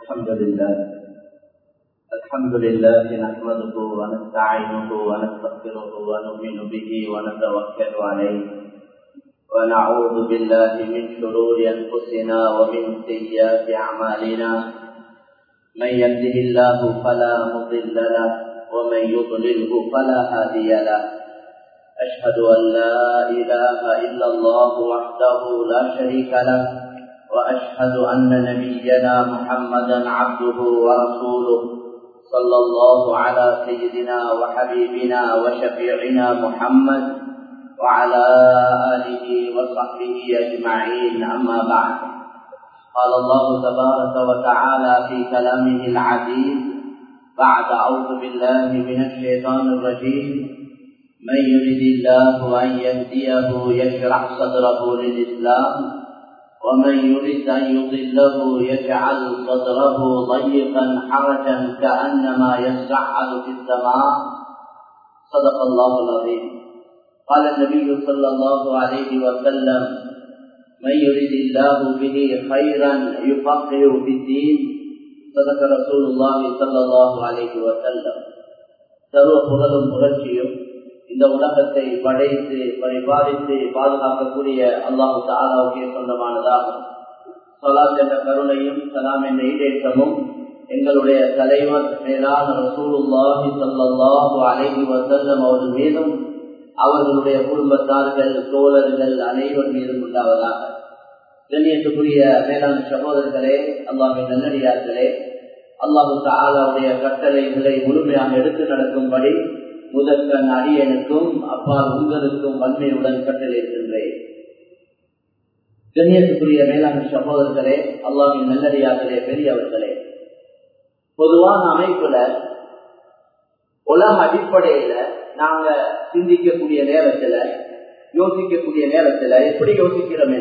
الحمد لله الحمد لله نحمده ونستعينه ونستغفره ونؤمن به ونتوكل عليه ونعوذ بالله من شرور انفسنا ومن سيئات اعمالنا من يهده الله فلا مضل له ومن يضلله فلا هادي له اشهد ان لا اله الا الله وحده لا شريك له واشهد ان نبينا محمدا عبده ورسوله صلى الله على سيدنا وحبيبنا وشفيعنا محمد وعلى اله وصحبه اجمعين اما بعد قال الله تبارك وتعالى في كلامه العزيز بعد اعوذ بالله من الشيطان الرجيم من يرد الله ان يهديه يشرح صدره للاسلام ومن يرد أن يضله يجعل صدره ضيقا حرجا كأنما يسعد في السماء صدق الله العظيم قال النبي صلى الله عليه وسلم من يرد الله به خيرا يفقه في الدين صدق رسول الله صلى الله عليه وسلم சர்வ புகழும் புரட்சியும் இந்த உலகத்தை படைத்து பரிபாலித்து பாதுகாக்கக்கூடிய அல்லாஹு தாலாவுக்கே சொந்தமானதாகும் சொலாத் என்ற கருணையும் சலாம் என்ற ஈடேற்றமும் எங்களுடைய தலைவர் மேலான ரசூலுல்லாஹி சல்லாஹு அலைஹி வசல்லம் அவர்கள் மீதும் அவர்களுடைய குடும்பத்தார்கள் தோழர்கள் அனைவர் மீதும் உண்டாவதாக கண்ணியத்துக்குரிய மேலான சகோதரர்களே அல்லாஹின் நல்லடியார்களே அல்லாஹு தாலாவுடைய கட்டளைகளை முழுமையாக எடுத்து நடக்கும்படி முதற்கண் அடியனுக்கும் அப்பால் உங்களுக்கும் வன்மையுடன் கட்டளையிருக்கின்றேன் கண்ணியத்துக்குரிய மேலான சகோதரர்களே அல்லாவின் நல்லடியார்களே பெரியவர்களே பொதுவான அமைப்புல உலக அடிப்படையில நாங்க சிந்திக்கக்கூடிய நேரத்துல யோசிக்கக்கூடிய நேரத்துல எப்படி யோசிக்கிறோம்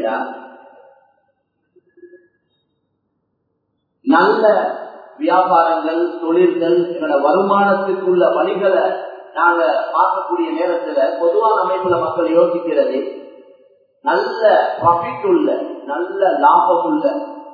நல்ல வியாபாரங்கள் தொழில்கள் எங்களோட வருமானத்துக்குள்ள வழிகளை நாங்க பார்க்கக்கூடிய நேரத்துல பொதுவான அமைப்புல மக்கள் யோசிக்கிறது நல்ல ப்ராஃபிட் உள்ள நல்ல லாபம் உள்ள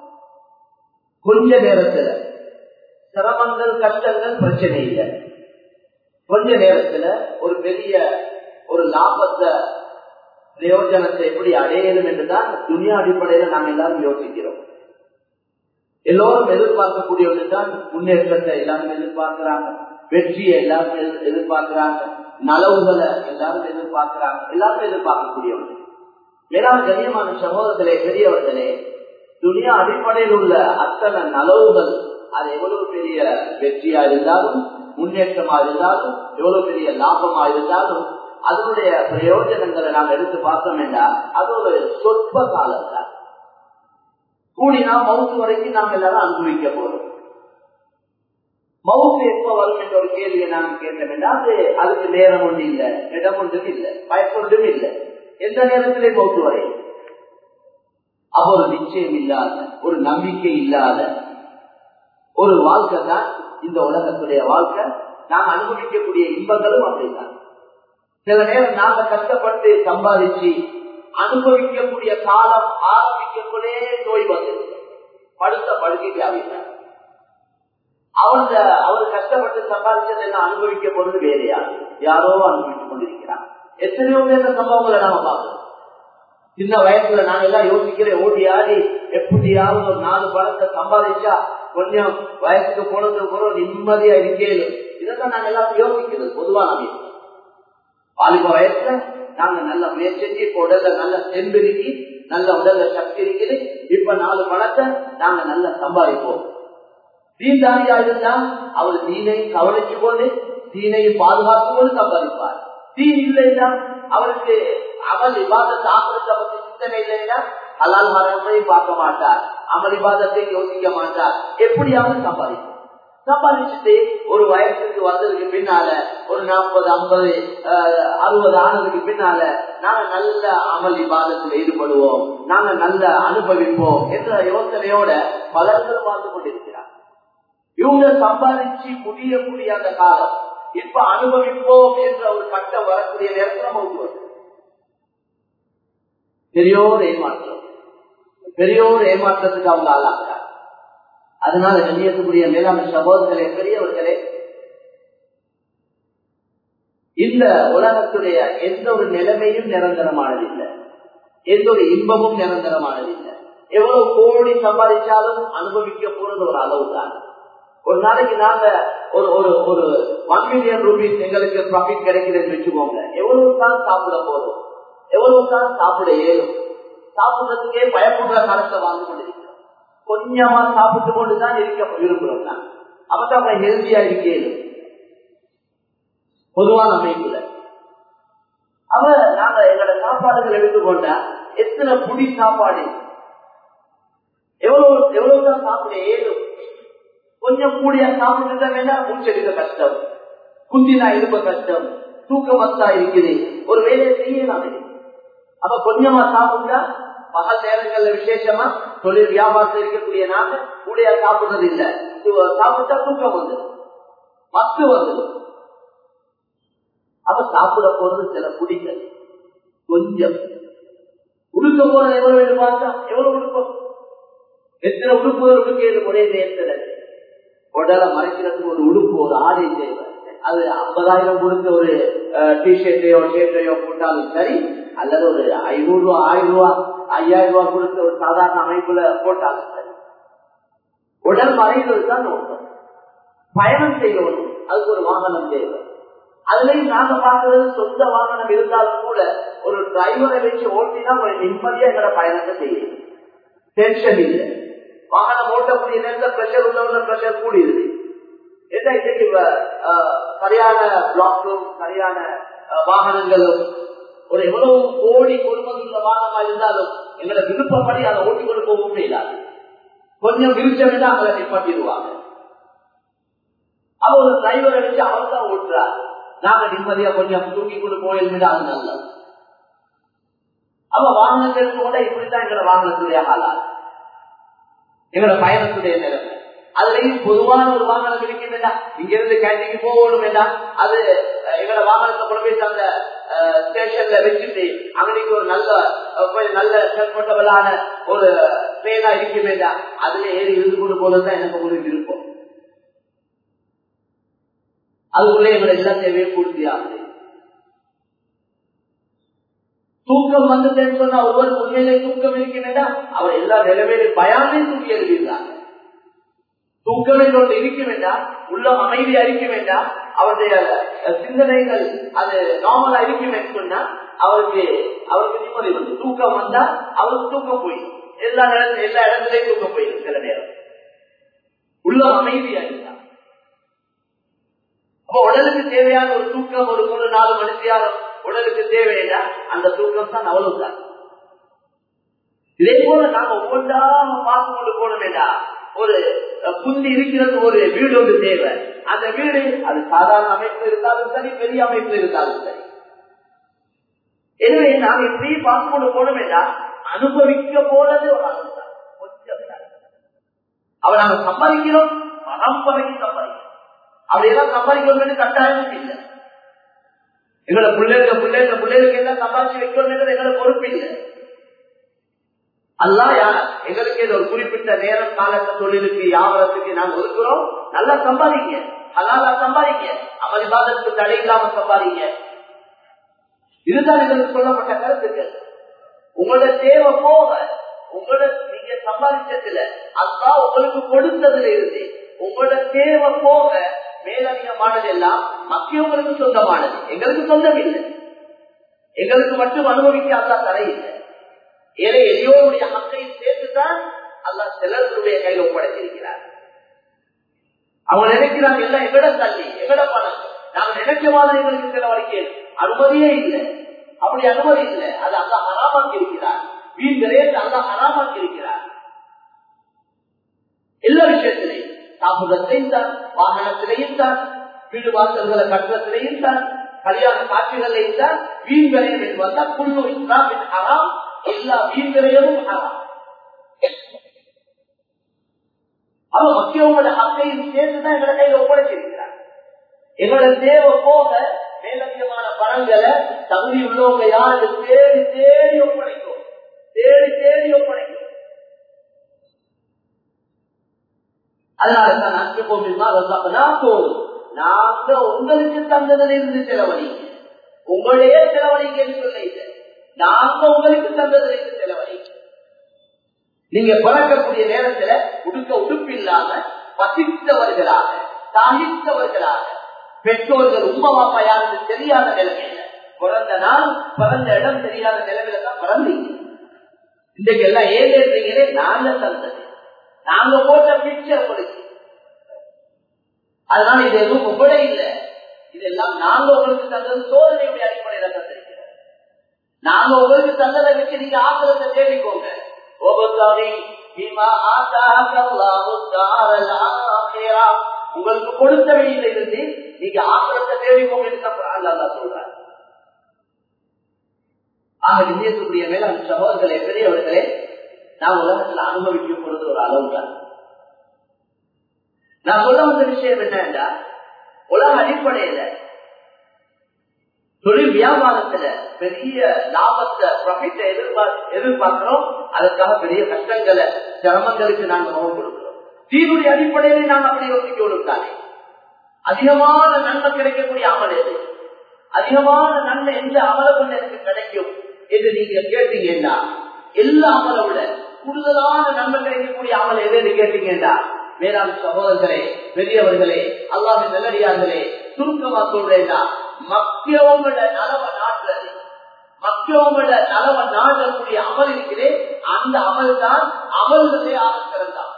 கொஞ்ச நேரத்துல சிரமங்கள் கஷ்டங்கள் பிரச்சனை இல்லை கொஞ்ச நேரத்துல ஒரு பெரிய ஒரு லாபத்தை பிரயோஜனத்தை எப்படி அடையணும் என்றுதான் துணியா அடிப்படையில நாங்க எல்லாரும் யோசிக்கிறோம் எல்லோரும் எதிர்பார்க்கக்கூடிய ஒன்றுதான் முன்னேற்றத்தை எல்லாரும் எதிர்பார்க்கிறாங்க வெற்றியை எல்லாரும் எதிர்பார்க்கிறாங்க நலவுகளை எல்லாரும் எதிர்பார்க்கிறாங்க எல்லாரும் எதிர்பார்க்கக்கூடியவங்க மேலான கண்ணியமான சமூகத்திலே பெரியவர்களே துணியா அடிப்படையில் உள்ள அத்தனை நலவுகள் அது எவ்வளவு பெரிய வெற்றியா இருந்தாலும் முன்னேற்றமா இருந்தாலும் எவ்வளவு பெரிய லாபமா இருந்தாலும் அதனுடைய பிரயோஜனங்களை நாம் எடுத்து பார்த்தோம் என்றால் அது ஒரு சொற்ப காலம் தான் கூடினா மவுத்து வரைக்கும் நாம் எல்லாரும் அனுபவிக்க போறோம் மவுத்து எப்ப வரும் என்ற ஒரு கேள்வியை நான் கேட்டேன் அது அதுக்கு நேரம் ஒன்று இல்லை இடம் ஒன்றும் இல்லை பயப்பொன்றும் இல்லை எந்த நேரத்திலே மவுத்து வரை அப்ப ஒரு நிச்சயம் இல்லாத ஒரு நம்பிக்கை இல்லாத ஒரு வாழ்க்கை தான் இந்த உலகத்துடைய வாழ்க்கை நாம் அனுபவிக்கக்கூடிய இன்பங்களும் அப்படித்தான் சில நேரம் நாங்க கஷ்டப்பட்டு சம்பாதிச்சு அனுபவிக்கக்கூடிய காலம் ஆரம்பிக்கக்குள்ளே நோய் வந்தது படுத்த படுக்கைக்கு ஆகிட்டார் அவங்க அவர் கஷ்டப்பட்டு சம்பாதிச்சதை என்ன அனுபவிக்க போறது வேறையா யாரோ அனுபவித்துக் கொண்டிருக்கிறார் எத்தனையோ பேர் சம்பவங்களை நாம பார்க்கிறோம் சின்ன வயசுல நாங்க எல்லாம் யோசிக்கிறேன் ஓடி ஆடி எப்படியாவது ஒரு நாலு பணத்தை சம்பாதிச்சா கொஞ்சம் வயசுக்கு போனதுக்கு அப்புறம் நிம்மதியா இருக்கேன் இதைத்தான் நாங்க எல்லாம் யோசிக்கிறது பொதுவா நாங்க வாலிப வயசுல நாங்க நல்ல முயற்சி உடல்ல நல்ல செம்பு இருக்கு நல்ல உடல்ல சக்தி இருக்குது இப்ப நாலு பணத்தை நாங்க நல்லா சம்பாதிப்போம் தீன்தாரியா இருந்தா அவர் தீனை கவனிச்சு கொண்டு தீனையை பாதுகாத்து கொண்டு சம்பாதிப்பார் தீன் இல்லைன்னா அவருக்கு அமல் விவாதத்தை ஆக்கிரத்தை பத்தி சிந்தனை இல்லைன்னா ஹலால் மரத்தையும் பார்க்க மாட்டார் அமல் விவாதத்தை யோசிக்க மாட்டார் எப்படியாவது சம்பாதிப்பார் சம்பாதிச்சுட்டு ஒரு வயசுக்கு வந்ததுக்கு பின்னால ஒரு நாற்பது ஐம்பது அறுபது ஆனதுக்கு பின்னால நாங்க நல்ல அமல் விவாதத்தில் ஈடுபடுவோம் நாங்க நல்ல அனுபவிப்போம் என்ற யோசனையோட பலர்கள் வாழ்ந்து கொண்டிருக்கிறார் இவங்க சம்பாதிச்சு முடியக்கூடிய அந்த காலம் இப்ப அனுபவிப்போம் என்ற ஒரு கட்டம் வரக்கூடிய நேரத்தில் மௌத்து வருது பெரியோர் ஏமாற்றம் பெரியோர் ஏமாற்றத்துக்கு அவங்க ஆளாகிறார் அதனால கண்ணியத்துக்குரிய மேலான சகோதரர்களே பெரியவர்களே இந்த உலகத்துடைய எந்த ஒரு நிலைமையும் நிரந்தரமானதில்லை எந்த ஒரு இன்பமும் நிரந்தரமானதில்லை எவ்வளவு கோடி சம்பாதிச்சாலும் அனுபவிக்க போறது ஒரு அளவு தான் ஒரு நாளைக்கு நாங்க ஒரு ஒரு ஒரு ஒன் மில்லியன் ருபீஸ் எங்களுக்கு ப்ராஃபிட் கிடைக்குதுன்னு வச்சுக்கோங்க எவ்வளவு தான் சாப்பிட போதும் எவ்வளவு தான் சாப்பிட இயலும் சாப்பிடுறதுக்கே பயப்படுற காலத்தை வாங்கி கொண்டிருக்கிறோம் கொஞ்சமா சாப்பிட்டு கொண்டுதான் இருக்க விரும்புறோம் நான் அப்பதான் ஹெல்த்தியா இருக்கேன் பொதுவான அமைப்புல அவ நாங்க எங்களோட சாப்பாடுகள் எடுத்துக்கொண்டா எத்தனை புடி சாப்பாடு எவ்வளவு எவ்வளவுதான் சாப்பிட ஏதும் கொஞ்சம் கூடிய சாப்பிட்டு வேண்டாம் மூச்செடுக்க கஷ்டம் குந்தினா இருப்ப கஷ்டம் தூக்கம் வந்தா இருக்குது ஒரு வேலையை செய்யலாம் அப்ப கொஞ்சமா சாப்பிட்டா பகல் நேரங்கள்ல விசேஷமா தொழில் வியாபாரத்தில் இருக்கக்கூடிய நாங்க கூடிய சாப்பிடுறது இல்ல சாப்பிட்டா தூக்கம் வந்து மத்து வந்துடும் அப்ப சாப்பிட போறது சில குடிகள் கொஞ்சம் உடுக்க போறது எவ்வளவு வேணும் பார்த்தா எவ்வளவு உடுப்போம் எத்தனை உடுப்புகள் உடுக்கிறது ஒரே நேரத்துல உடலை மறைக்கிறதுக்கு ஒரு உடுப்பு ஒரு ஆடை தேவை அது ஐம்பதாயிரம் கொடுத்த ஒரு டிஷர்ட்டையோ ஷர்ட்டையோ போட்டாலும் சரி அல்லது ஒரு ஐநூறு ரூபா ஆயிரம் ரூபா ஐயாயிரம் ரூபாய் கொடுத்த ஒரு சாதாரண அமைப்புல போட்டாலும் சரி உடல் மறைகிறது தான் நோக்கம் பயணம் செய்யணும் அதுக்கு ஒரு வாகனம் தேவை அதுலயும் நாங்க பார்க்கறது சொந்த வாகனம் இருந்தாலும் கூட ஒரு டிரைவரை வச்சு ஓட்டினா ஒரு நிம்மதியா எங்களை பயணத்தை செய்யும் டென்ஷன் இல்லை வாகனம் ஓட்டக்கூடிய நேரத்தில் பிரஷர் உள்ளவங்க பிரஷர் கூடியது என்ன இன்னைக்கு சரியான பிளாக்கும் சரியான வாகனங்களும் ஒரு எவ்வளவு கோடி கொள்முதல் வாகனமா இருந்தாலும் எங்களை விருப்பப்படி அதை ஓட்டி கொண்டு போக முடியாது கொஞ்சம் விருச்சம் தான் அவங்களை நிப்பாட்டிடுவாங்க அவ ஒரு டிரைவரை வச்சு அவர் தான் ஓட்டுறாரு நாங்க நிம்மதியா கொஞ்சம் தூக்கி கொண்டு போயிருந்தது அது நல்லது அவ வாகனத்தை கூட இப்படித்தான் எங்களோட வாகனத்துடைய ஆளாது எங்களோட பயணத்துடைய நிலைமை அதுலயும் பொதுவான ஒரு வாகனம் இருக்கின்றன இங்க இருந்து கேண்டீங்க போகணும் வேண்டாம் அது எங்களோட வாகனத்தை கொண்டு போய் அந்த ஸ்டேஷன்ல வச்சுட்டு அன்னைக்கு ஒரு நல்ல கொஞ்சம் நல்ல கம்ஃபர்டபுளான ஒரு ட்ரெயினா இருக்க வேண்டாம் அதுல ஏறி இருந்து கொண்டு போறதுதான் எனக்கு ஒரு விருப்பம் அதுக்குள்ளே எங்களை எல்லா தேவையும் பூர்த்தி ஆகுது தூக்கம் வந்ததுன்னு சொன்னா ஒருவர் உண்மையிலே தூக்கம் இருக்கிறதா அவர் எல்லா நிலைமையிலும் பயாமே தூக்கி எழுதியிருந்தாங்க தூக்கம் என்று ஒன்று இருக்க வேண்டாம் உள்ளம் அமைதியா இருக்க வேண்டாம் அவருடைய சிந்தனைகள் அது நார்மலா இருக்குமே சொன்னா அவருக்கு அவருக்கு நிம்மதி வந்து தூக்கம் வந்தா அவருக்கு தூக்கம் போயிடும் எல்லா நேரத்துல எல்லா இடத்துலயும் தூக்கம் போயிடும் சில நேரம் உள்ளம் அமைதியா இருந்தா அப்ப உடலுக்கு தேவையான ஒரு தூக்கம் ஒரு மூணு நாலு மணி நேரம் உடலுக்கு தேவையில்லை அந்த தூக்கம் தான் அவ்வளவுதான் இதே போல நாங்க ஒவ்வொன்றா பார்த்து கொண்டு போன வேண்டாம் ஒரு குந்தி இருக்கிறது ஒரு வீடு ஒன்று தேவை அந்த வீடு அது சாதாரண அமைப்பு இருந்தாலும் சரி பெரிய அமைப்பு இருந்தாலும் சரி எனவே நாங்க இப்படி பார்த்து கொண்டு போன வேண்டாம் அனுபவிக்க போனது ஒரு அனுபவம் கொஞ்சம் அவர் நாங்க சம்பாதிக்கிறோம் பரம்பரைக்கு சம்பாதிக்கிறோம் அப்படியெல்லாம் சம்பாதிக்கணும் கட்டாயம் இல்லை எங்களை பிள்ளைங்க பிள்ளைங்க பிள்ளைகளுக்கு எல்லாம் சம்பாதிச்சு வைக்கணும் எங்களை பொறுப்பு இல்லை அல்லா யார் எங்களுக்கு இது ஒரு குறிப்பிட்ட நேரம் காலத்த தொழிலுக்கு வியாபாரத்துக்கு நாங்க ஒதுக்குறோம் நல்லா சம்பாதிங்க அல்லாத சம்பாதிங்க அமளிவாதத்துக்கு தடை இல்லாம சம்பாதிங்க இதுதான் எங்களுக்கு சொல்லப்பட்ட கருத்துக்கள் உங்களோட தேவை போக உங்களோட நீங்க சம்பாதிச்சதுல அல்லா உங்களுக்கு கொடுத்ததுல இருந்து உங்களோட தேவை போக மேலதிகமானது எல்லாம் மக்கியவங்களுக்கு சொந்தமானது எங்களுக்கு சொந்தம் இல்லை எங்களுக்கு மட்டும் அனுபவிக்க அல்லா தடை இல்லை ஏழை எளியோருடைய மக்களை சேர்த்துதான் அல்லா சிலர்களுடைய கையில் ஒப்படைத்திருக்கிறார் அவங்க நினைக்கிறாங்க எல்லாம் எங்கட தள்ளி எங்கட பணம் நாங்க நினைச்ச மாதிரி எங்களுக்கு செலவழிக்க அனுமதியே இல்லை அப்படி அனுமதி இல்லை அது அல்ல ஹராமாக்கி இருக்கிறார் வீண் விரையில் அல்ல ஹராமாக்கி இருக்கிறார் எல்லா விஷயத்திலையும் சாப்பிடத்திலையும் தான் வாகனத்திலையும் தான் வீடு வாசல்களை கட்டுறத்திலையும் தான் கல்யாண காட்சிகளையும் தான் வீண் விரையில் என்று வந்தால் புல்லு இஸ்லாமின் ஹராம் எல்லா வீண் விரையலும் ஹராம் அவ மக்கியவங்களோட ஹக்கையும் சேர்த்துதான் எங்களை கையில் ஒப்படைச்சிருக்கிறார் எங்களோட தேவை போக மேலதிகமான பணங்களை தகுதி உள்ளவங்க யாரு தேடி தேடி ஒப்படைக்கும் தேடி தேடி ஒப்படைக்கும் அதனாலதான் நன்கு போகும் நாங்க உங்களுக்கு தந்ததிலிருந்து செலவழிங்க உங்களையே செலவழிங்க சொல்ல இது நாங்க உங்களுக்கு தந்ததிலிருந்து செலவழிங்க நீங்க பிறக்கக்கூடிய நேரத்துல உடுக்க உடுப்பு இல்லாம பசித்தவர்களாக தாகித்தவர்களாக பெற்றோர்கள் உமா பாப்பா யாருக்கு தெரியாத நிலைமையில பிறந்த நாள் பிறந்த இடம் தெரியாத நிலைமையில தான் பிறந்தீங்க இன்றைக்கு எல்லாம் ஏன் இருந்தீங்களே நாங்க தந்தது நாங்க போட்ட பிக்சர் உங்களுக்கு அதனால இது எதுவும் உங்களே இல்லை இதெல்லாம் நாங்க உங்களுக்கு தந்தது சோதனையுடைய அடிப்படையில தந்திருக்கிறோம் நாங்க உங்களுக்கு தந்ததை வச்சு நீங்க ஆசிரத்தை தேடிக்கோங்க உங்களுக்கு கொடுத்த வெளியில இருந்து நீங்க ஆசிரத்தை தேடிக்கோங்க சொல்றாங்க ஆக நிந்தியத்துக்குரிய மேல சகோதரர்களே பெரியவர்களே நான் உலகத்தில் அனுபவிக்கும் பொழுது ஒரு அளவு தான் நான் சொல்ல வந்த விஷயம் என்னன்னா உலக அடிப்படையில தொழில் வியாபாரத்துல பெரிய லாபத்தை ப்ராஃபிட்டை எதிர்பார்த்து எதிர்பார்க்கிறோம் அதுக்காக பெரிய கஷ்டங்களை சிரமங்களுக்கு நாங்க முகம் கொடுக்கிறோம் தீனுடைய அடிப்படையிலே நாங்க அப்படி யோசிக்க கொடுத்தாலே அதிகமான நன்மை கிடைக்கக்கூடிய அமல் எது அதிகமான நன்மை எந்த அமலை கொண்டு எனக்கு கிடைக்கும் என்று நீங்க கேட்டீங்கன்னா எல்லா அமலை விட கூடுதலான நன்மை கிடைக்கக்கூடிய அமல் எதுன்னு கேட்டீங்கன்னா வேளாண் சகோதரர்களே பெரியவர்களே அல்லாஹ் நல்லடியார்களே சுருக்கமா சொல்றேன்னா மக்கியவங்களோட நலவ நாட்டுறது மக்கியவங்களோட நலவ நாடக்கூடிய அமல் இருக்கிறேன் அந்த அமல் தான் அமல்களே ஆக சிறந்தான்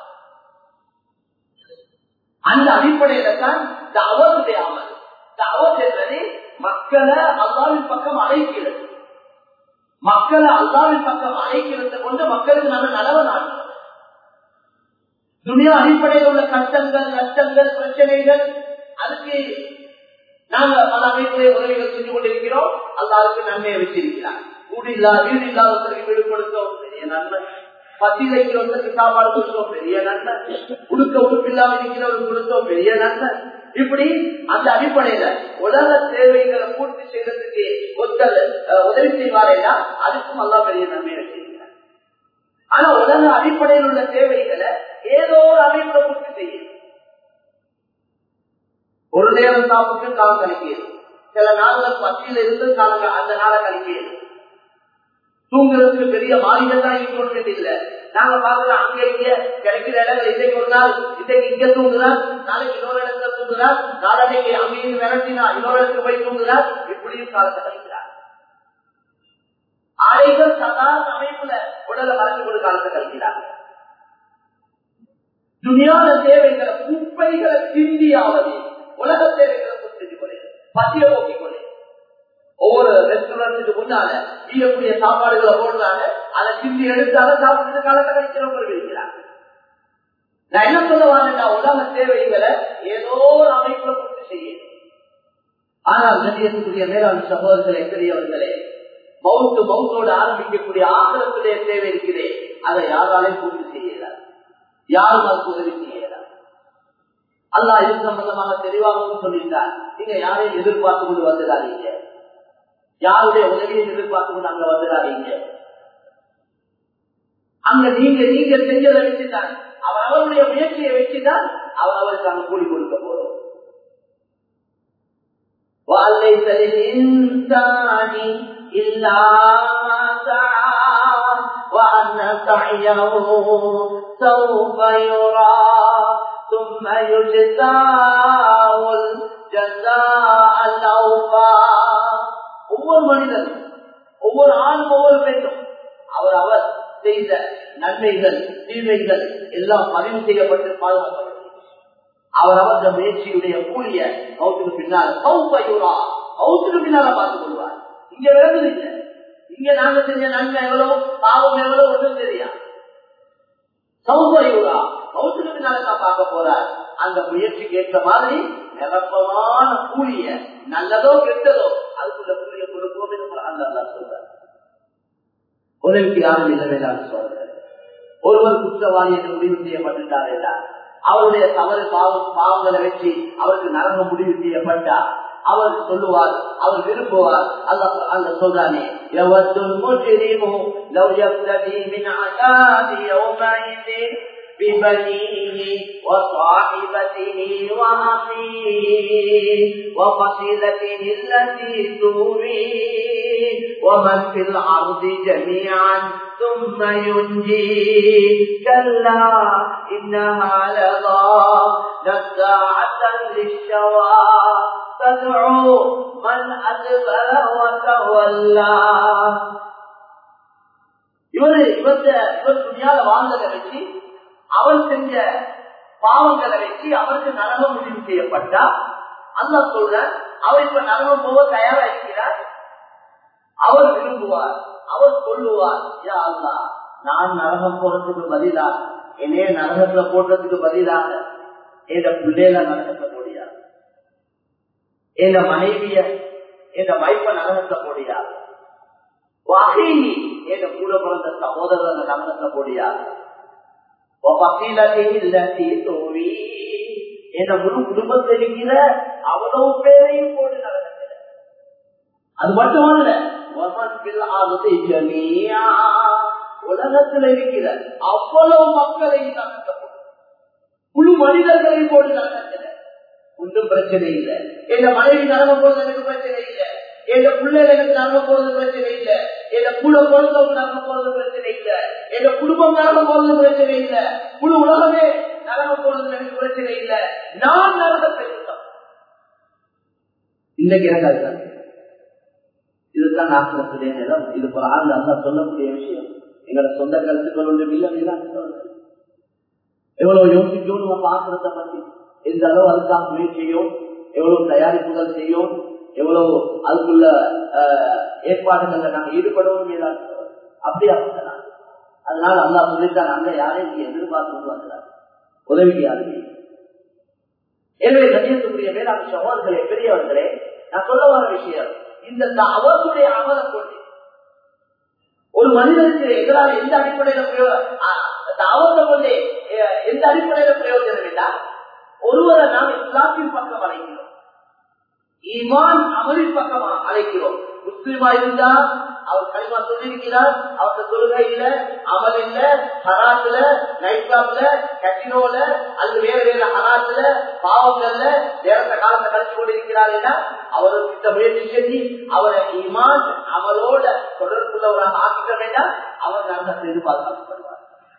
அந்த அடிப்படையில தான் இந்த அவருடைய அமல் இந்த அவர் என்பது மக்களை அல்லாவின் பக்கம் அழைக்கிறது மக்களை அல்லாவின் பக்கம் அழைக்கிறது கொண்டு மக்களுக்கு நல்ல நலவ நாடு துணியா அடிப்படையில் உள்ள கஷ்டங்கள் நஷ்டங்கள் பிரச்சனைகள் அதுக்கு நாங்க பல அமைப்புடைய உதவிகள் செஞ்சு கொண்டிருக்கிறோம் அல்லாவுக்கு நன்மையை வச்சிருக்கிறார் வீடு இல்லா வீடு இல்லாதவர்களுக்கு வீடு கொடுத்தோம் பெரிய நன்மை பத்தி வைக்கிறவங்களுக்கு சாப்பாடு கொடுத்தோம் பெரிய நன்மை உடுக்க உடுப்பு இல்லாம இருக்கிறவங்களுக்கு கொடுத்தோம் பெரிய நன்மை இப்படி அந்த அடிப்படையில உலக தேவைகளை பூர்த்தி செய்யறதுக்கு ஒத்தல் உதவி செய்வாரேனா அதுக்கும் அல்லா பெரிய நன்மை வச்சிருக்கிறார் ஆனா உலக அடிப்படையில் உள்ள தேவைகளை ஏதோ ஒரு அமைப்புல பூர்த்தி செய்யும் ஒரு நேரம் சாப்பிட்டு காலம் கழிக்கிறது சில நாள்கள் பசியில இருந்து காலம் அந்த நாளை கழிக்கிறது தூங்குறதுக்கு பெரிய மாளிகை தான் இங்க இல்ல நாங்க பாக்குறோம் அங்க இங்க கிடைக்கிற இடங்கள் இன்றைக்கு ஒரு நாள் இன்றைக்கு இங்க தூங்குறார் நாளைக்கு இன்னொரு இடத்துல தூங்குறார் நாளைக்கு அங்கேயும் விரட்டினா இன்னொரு இடத்துக்கு போய் தூங்குறார் இப்படியும் காலத்தை கழிக்கிறார் ஆடைகள் சாதாரண அமைப்புல உடலை மறைச்சு கொண்டு காலத்தை கழிக்கிறாங்க துணியான தேவைகளை குப்பைகளை சிந்தியாவது உலக தேவைகளை செஞ்சு கொள்ளு பசிய போக்கிக் கொள்ளு ஒவ்வொரு ரெஸ்டாரண்ட்டுக்கு முன்னால செய்யக்கூடிய சாப்பாடுகளை போடுறாங்க அதை சிந்தி எடுத்தால சாப்பிட்டு காலத்தை கழிக்கிறவங்க இருக்கிறாங்க நான் என்ன சொல்ல வாங்க உலக தேவைகளை ஏதோ ஒரு அமைப்புல பூர்த்தி செய்ய ஆனால் கண்ணியத்துக்குரிய மேலாண் சகோதரர்களே பெரியவர்களே மவுத்து மவுத்தோடு ஆரம்பிக்கக்கூடிய ஆசிரத்துடைய தேவை இருக்கிறேன் அதை யாராலையும் பூர்த்தி செய்யலாம் யாரும் அதுக்கு உதவி செய்யலாம் அல்லா இது சம்பந்தமாக தெளிவாகவும் சொல்லிட்டார் நீங்க யாரையும் எதிர்பார்த்து கொண்டு வந்துடாதீங்க யாருடைய உதவியை எதிர்பார்த்து கொண்டு அங்க வந்துடாதீங்க அங்க நீங்க நீங்க செஞ்சதை வச்சுதான் அவர் அவருடைய முயற்சியை வச்சுதான் அவர் அவருக்கு அங்க கூலி கொடுக்க போறோம் وَلَيْسَ لِلْإِنسَانِ إِلَّا مَا سَعَى وَأَنَّ سَعْيَهُ سَوْفَ يُرَى ثُمَّ يُجْزَاهُ الْجَزَاءَ الْأَوْفَى ஒவ்வொரு மனிதனும் ஒவ்வொரு ஆணும் ஒவ்வொரு பெண்ணும் அவர் அவர் செய்த நன்மைகள் தீமைகள் எல்லாம் பதிவு செய்யப்பட்டு பாதுகாக்கப்படும் அவர் அவர் முயற்சியுடைய கூலிய கவுத்துக்கு பின்னால் கவுப்பையூரா கவுத்துக்கு பின்னால பார்த்துக் கொள்வார் இங்க விளங்குது இல்ல இங்க நாங்க செஞ்ச நன்மை எவ்வளவு பாவம் எவ்வளவு ஒன்றும் தெரியா சௌபையூரா கவுத்துக்கு பின்னால தான் பார்க்க போறார் அந்த முயற்சிக்கு ஏற்ற மாதிரி நிரப்பமான கூலிய நல்லதோ கெட்டதோ அதுக்குள்ள கூலிய கொடுப்போம் என்று அந்த சொல்றார் உதவிக்கு யாரும் இல்லை வேண்டாம் சொல்றார் ஒருவர் குற்றவாளி என்று முடிவு செய்யப்பட்டுட்டார் என்றார் அவருடைய தவறு பாவம் பாவங்களை வச்சு அவருக்கு நரங்க முடிவு செய்யப்பட்டார் அவர் சொல்லுவார் அவர் விரும்புவார் அல்ல அந்த சொல்றானே يود المجرم لو يفتدي من عذاب يومئذ ببنيه وصاحبته وأخيه وفصيلته التي تؤويه ومن في الأرض جميعا ثم ينجي كلا إنها لظى نزاعة للشوى تدعو من أدبر وتولى இவரு இவர்த இவர் துணியால வாழ்ந்ததை வச்சு அவர் செஞ்ச பாவங்களை வச்சு அவருக்கு நரகம் முடிவு செய்யப்பட்டா அந்த சொல்ற அவர் இப்ப நரகம் போக தயாரா இருக்கிறார் அவர் விரும்புவார் அவர் சொல்லுவார் யா அல்லா நான் நரகம் போறதுக்கு பதிலாக என்னைய நரகத்துல போடுறதுக்கு பதிலாக என் பிள்ளையில நரகத்தை போடியாது என் மனைவிய என் வைப்ப நரகத்தை போடியாது வகைனி என் கூட பிறந்த சகோதரர் நரகத்தை போடியாது என் முழு குடும்பத்தில் இருக்கிற அவ்வளவு பேரையும் போட்டு நரகத்தில் அது மட்டுமல்ல உலகத்தில் இருக்கிற அவ்வளவு மக்களை நரகப்படும் முழு மனிதர்களை போட்டு நரகத்தில் ஒன்றும் பிரச்சனை இல்லை என் மனைவி நரகம் போறது எனக்கு பிரச்சனை இல்லை என் பிள்ளைகள் எனக்கு நரகம் போறது பிரச்சனை இல்லை என் கூட பிறந்தவங்க நரகம் போறது பிரச்சனை இல்லை என் குடும்பம் நரகம் போறது பிரச்சனை இல்லை முழு உலகமே நரகம் போறது எனக்கு பிரச்சனை இல்லை நான் நரகத்தை இன்னைக்கு எனக்கு அதுதான் இதுதான் நாசனத்துடைய நிலம் இது ஒரு ஆள் அந்த சொல்லக்கூடிய விஷயம் எங்களோட சொந்த கருத்துக்கள் ஒன்றும் இல்லை எவ்வளவு யோசிக்கணும் நம்ம பாக்குறத பத்தி எந்த அளவு அதுக்காக முயற்சியும் எவ்வளவு தயாரிப்புகள் செய்யும் எவ்வளவு அதுக்குள்ள ஏற்பாடுகள்ல நாங்க ஈடுபடவும் அப்படியா அதனால அல்லா சொல்லித்தான் அங்க யாரையும் நீங்க எதிர்பார்த்து வருகிறார் உதவிக்கு யாருமே எனவே கண்ணியத்துக்குரிய மேலாண் சகோதரர்களே பெரியவர்களே நான் சொல்ல வர விஷயம் இந்த அவர்களுடைய அமலை கொண்டு ஒரு மனிதனுக்கு எங்களால் எந்த அடிப்படையில தாவத்தை கொண்டே எந்த அடிப்படையில பிரயோஜனம் என்றால் ஒருவரை நாம் இஸ்லாத்தின் பக்கம் அழைக்கிறோம் ஈமான் அமலின் பக்கம் அழைக்கிறோம் முஸ்லீமா இருந்தா அவர் களிமா சொல்லியிருக்கிறார் அவருக்கு தொழுகையில அமல் இல்ல ஹராத்துல நைட் கிளப்ல கட்டினோல அல்லது வேற வேற ஹராத்துல பாவங்கள்ல நேரத்த காலத்தை கழிச்சு கொண்டிருக்கிறார் அவருக்கு இந்த முயற்சி செஞ்சு அவரை ஈமான் அமலோட தொடர்புள்ளவராக ஆக்கிக்க வேண்டாம் அவர் நாங்கள் எதிர்பார்க்கப்படுவார்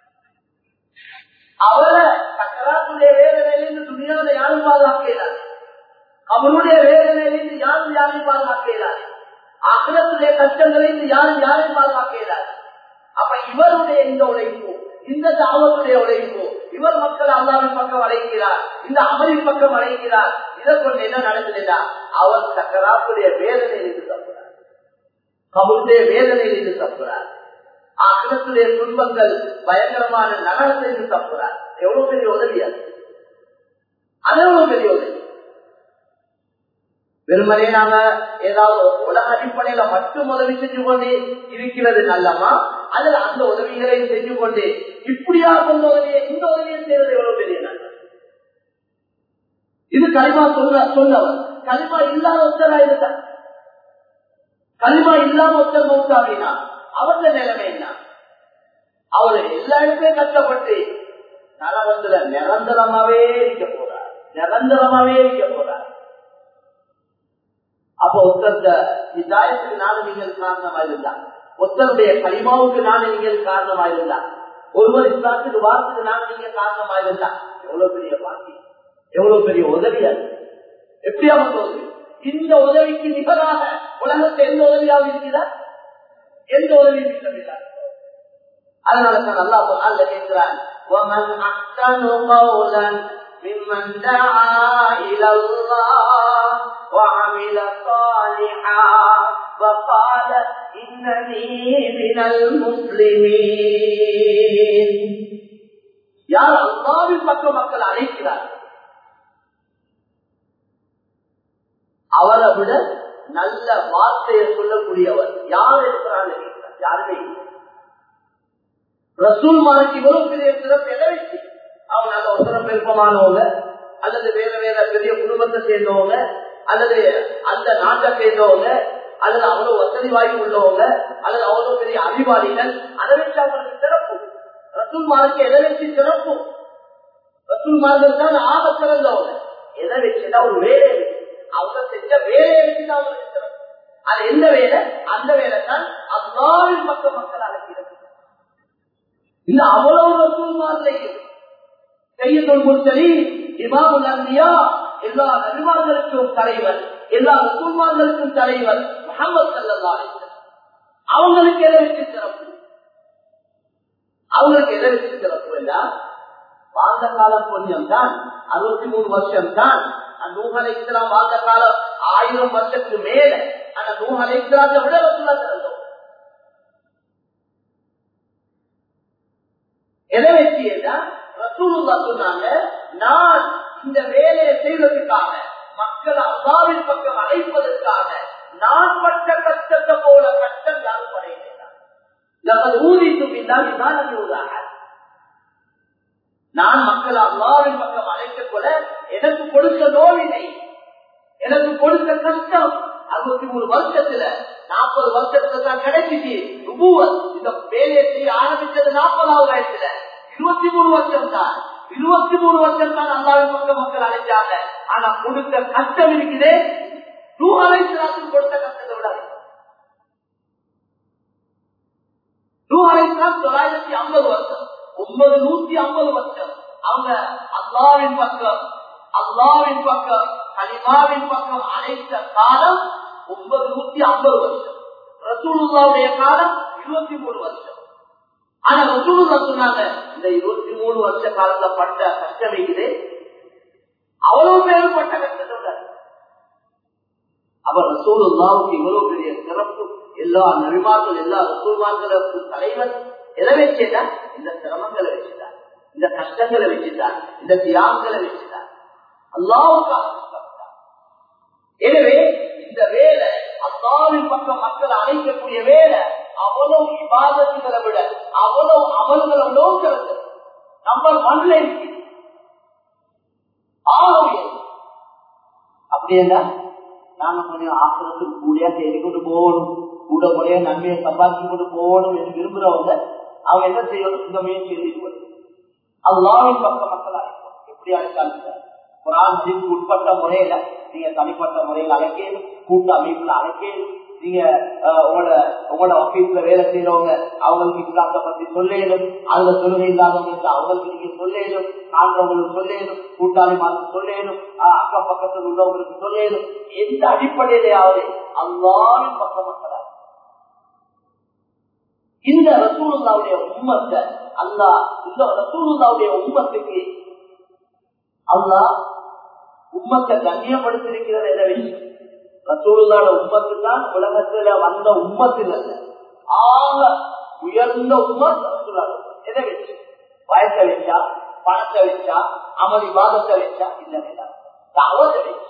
அவரை சக்கராத்துடைய வேதனையிலிருந்து துணியாவில் யாரும் பாதுகாக்கிறார் அவனுடைய வேதனையிலிருந்து யாரும் யாரையும் பாதுகாக்கிறார் அகலத்துடைய கஷ்டங்களிலிருந்து யாரும் யாரையும் பாதுகாக்கிறார் அப்ப இவருடைய இந்த உழைப்பு இந்த தாவத்துடைய உழைப்பு இவர் மக்கள் அல்லாவின் பக்கம் அழைக்கிறார் இந்த அமலின் பக்கம் அழைக்கிறார் இதை கொண்டு என்ன நடக்குதுன்னா அவர் சக்கராத்துடைய வேதனையிலிருந்து தப்புறார் கபுடைய வேதனையிலிருந்து தப்புறார் அகலத்துடைய துன்பங்கள் பயங்கரமான நகரத்திலிருந்து தப்புறார் எவ்வளவு பெரிய உதவியா அது எவ்வளவு பெரிய உதவி வெறுமனே நாம ஏதாவது உலக அடிப்படையில மட்டும் உதவி செஞ்சு கொண்டு இருக்கிறது நல்லமா அதுல அந்த உதவிகளை செஞ்சு கொண்டு இப்படியா கொண்ட உதவியை இந்த உதவியை செய்வது எவ்வளவு பெரிய நல்லது இது களிமா சொல்ல சொல்லவர் களிமா இல்லாத ஒருத்தரா இருக்க களிமா இல்லாம ஒருத்தர் மௌத்தாவினா அவருடைய நிலைமை என்ன அவர் எல்லா இடத்துலயும் கஷ்டப்பட்டு நரகத்துல நிரந்தரமாவே இருக்க போறார் நிரந்தரமாவே இருக்க போறார் அப்ப ஒருத்தர் இதாயத்துக்கு நானும் நீங்கள் காரணமா இருந்தா ஒருத்தருடைய களிமாவுக்கு நானும் நீங்கள் காரணமா இருந்தா ஒருவர் இஸ்லாத்துக்கு வாரத்துக்கு நானும் நீங்க காரணமா இருந்தா எவ்வளவு பெரிய பாக்கி எவ்வளவு பெரிய உதவி அது எப்படியா உதவி இந்த உதவிக்கு நிகராக உலகத்தை எந்த உதவியாவது இருக்கிறதா எந்த உதவியும் இருக்கிறதா அதனால தான் நல்லா அல்ல கேட்கிறான் ومن أحسن قولا ممن دعا إلى الله وعمل صالحا وقال إنني من المسلمين யார் அல்லாவின் பக்கம் மக்கள் அழைக்கிறார் அவரை விட நல்ல வார்த்தையை சொல்லக்கூடியவர் யார் இருக்கிறார் யாருமே ரசூல் மாலைக்கு இவ்வளவு பெரிய சிறப்பு எதை வச்சு அவங்க நல்ல ஒத்தரம் விருப்பமானவங்க அல்லது வேற வேற பெரிய குடும்பத்தை சேர்ந்தவங்க அல்லது அந்த நாட்டை சேர்ந்தவங்க அல்லது அவ்வளவு வசதி வாய்ப்பு உள்ளவங்க அல்லது அவ்வளவு பெரிய அறிவாளிகள் அதை வச்சு அவங்களுக்கு சிறப்பு ரசூல்மாருக்கு எதை வச்சு சிறப்பு ரசூல்மார்கள் தான் ஆக சிறந்தவங்க எதை வச்சுன்னா ஒரு வேலையை வச்சு அவங்க செஞ்ச வேலையை வச்சுதான் அவங்களுக்கு சிறப்பு அது எந்த வேலை அந்த வேலை தான் அல்லாவின் பக்க மக்கள் அழைக்கிறது இந்த அவ்வளவு ரசூல்மார்களையும் செய்யத்தொல் முத்தலி இமாமுல் அன்பியா எல்லா நபிமார்களுக்கும் தலைவர் எல்லா ரசூல்மார்களுக்கும் தலைவர் முகமது சல்லா அவங்களுக்கு எதை வச்சு சிறப்பு அவங்களுக்கு எதை வச்சு சிறப்பு என்றால் வாழ்ந்த காலம் கொஞ்சம் தான் அறுபத்தி மூணு வருஷம் தான் நூகலை இஸ்லாம் வாழ்ந்த காலம் ஆயிரம் வருஷத்துக்கு மேல ஆனா நூகலை இஸ்லாத்தை விட ரசூலா சிறந்தோம் எதை வச்சு ரசூலுல்லா சொன்னாங்க நான் இந்த வேலையை செய்வதற்காக மக்கள் அல்லாவின் பக்கம் அழைப்பதற்காக நான் பட்ட கஷ்டத்தை போல கஷ்டம் யாரும் படையில்லை ஊதித்தும் இல்லாமல் நான் மக்கள் அல்லாவின் பக்கம் அழைத்துக் கொள்ள எனக்கு கொடுத்த நோவினை எனக்கு கொடுத்த கஷ்டம் அறுபத்தி மூணு வருஷத்துல நாற்பது வருஷத்துல தான் கிடைச்சிச்சு இந்த வேலையை செய்ய ஆரம்பிச்சது நாற்பதாவது வயசுல இருபத்தி மூணு வருஷம் தான் இருபத்தி மூணு வருஷம் தான் அல்லாவின் பக்கம் மக்கள் அழைச்சாங்க ஆனா கொடுத்த கஷ்டம் இருக்குதே நூ அழைச்சாத்துக்கு கொடுத்த கஷ்டத்தை விட நூ அழைச்சால் தொள்ளாயிரத்தி ஐம்பது வருஷம் ஒன்பது நூத்தி ஐம்பது வருஷம் அவங்க அல்லாவின் பக்கம் அல்லாவின் பக்கம் கலிமாவின் பக்கம் அழைத்த காலம் ஒன்பது நூத்தி ஐம்பது வருஷம் ரசூலுல்லாவுடைய காலம் இருபத்தி மூணு வருஷம் ஆனா ரசூலுல்லா சொன்னாங்க இந்த இருபத்தி மூணு வருஷ காலத்துல பட்ட கஷ்டம் இருக்குது அவ்வளவு பேரும் பட்ட கஷ்டத்தை விட அப்ப ரசூலுல்லாவுக்கு இவ்வளவு பெரிய சிறப்பு எல்லா நபிமார்கள் எல்லா ரசூல்மார்களுக்கும் தலைவர் எதை வச்சுட்டா இந்த சிரமங்களை வச்சுட்டார் இந்த கஷ்டங்களை வச்சுட்டார் இந்த தியாகங்களை வச்சுட்டார் அல்லாவுக்காக எனவே இந்த வேலை அல்லாவின் பக்கம் மக்கள் அழைக்கக்கூடிய வேலை அவ்வளவு விவாதத்துகளை விட அவ்வளவு அமல்களை விட சிறந்தது நம்பர் ஒன்ல இருக்கு ஆகவே அப்படி என்ன நாங்க கொஞ்சம் ஆசிரத்துக்கு கூடியா தேடிக்கொண்டு போகணும் கூட முறையா நன்மையை சம்பாதிச்சு கொண்டு போகணும் என்று விரும்புறவங்க அவங்க என்ன செய்யணும் இந்த முயற்சி எழுதி அல்லாவின் பக்க மக்கள் அழைப்போம் எப்படி அழைத்தாலும் குரான் மதிப்பு உட்பட்ட முறையில நீங்க தனிப்பட்ட முறையில் அழைக்கணும் கூட்ட அமைப்புல அழைக்கணும் நீங்க உங்களோட உங்களோட ஆபீஸ்ல வேலை செய்யறவங்க அவங்களுக்கு இஸ்லாத்தை பத்தி சொல்லணும் அதுல தொழுகை இல்லாதவங்களுக்கு அவங்களுக்கு நீங்க சொல்லணும் காண்றவங்களுக்கு சொல்லணும் கூட்டாளி மாதிரி சொல்லணும் அக்கம் பக்கத்தில் உள்ளவங்களுக்கு சொல்லணும் எந்த அடிப்படையிலேயாவது அல்லாவின் பக்க மக்களா இந்த ரசூலுல்லாவுடைய உம்மத்தை அல்லா இந்த ரசூலுல்லாவுடைய உம்மத்துக்கு அல்லா உம்மத்தை கண்ணியப்படுத்திருக்கிறது எதை விஷயம் ரசூலுல்லாட உம்மத்து தான் உலகத்துல வந்த உம்மத்தில் அல்ல ஆக உயர்ந்த உம்மத் ரசூலுல்லாட எதை வச்சு வயசை வச்சா பணத்தை வச்சா அமளி வாதத்தை வச்சா இல்ல தவத்தை வச்சு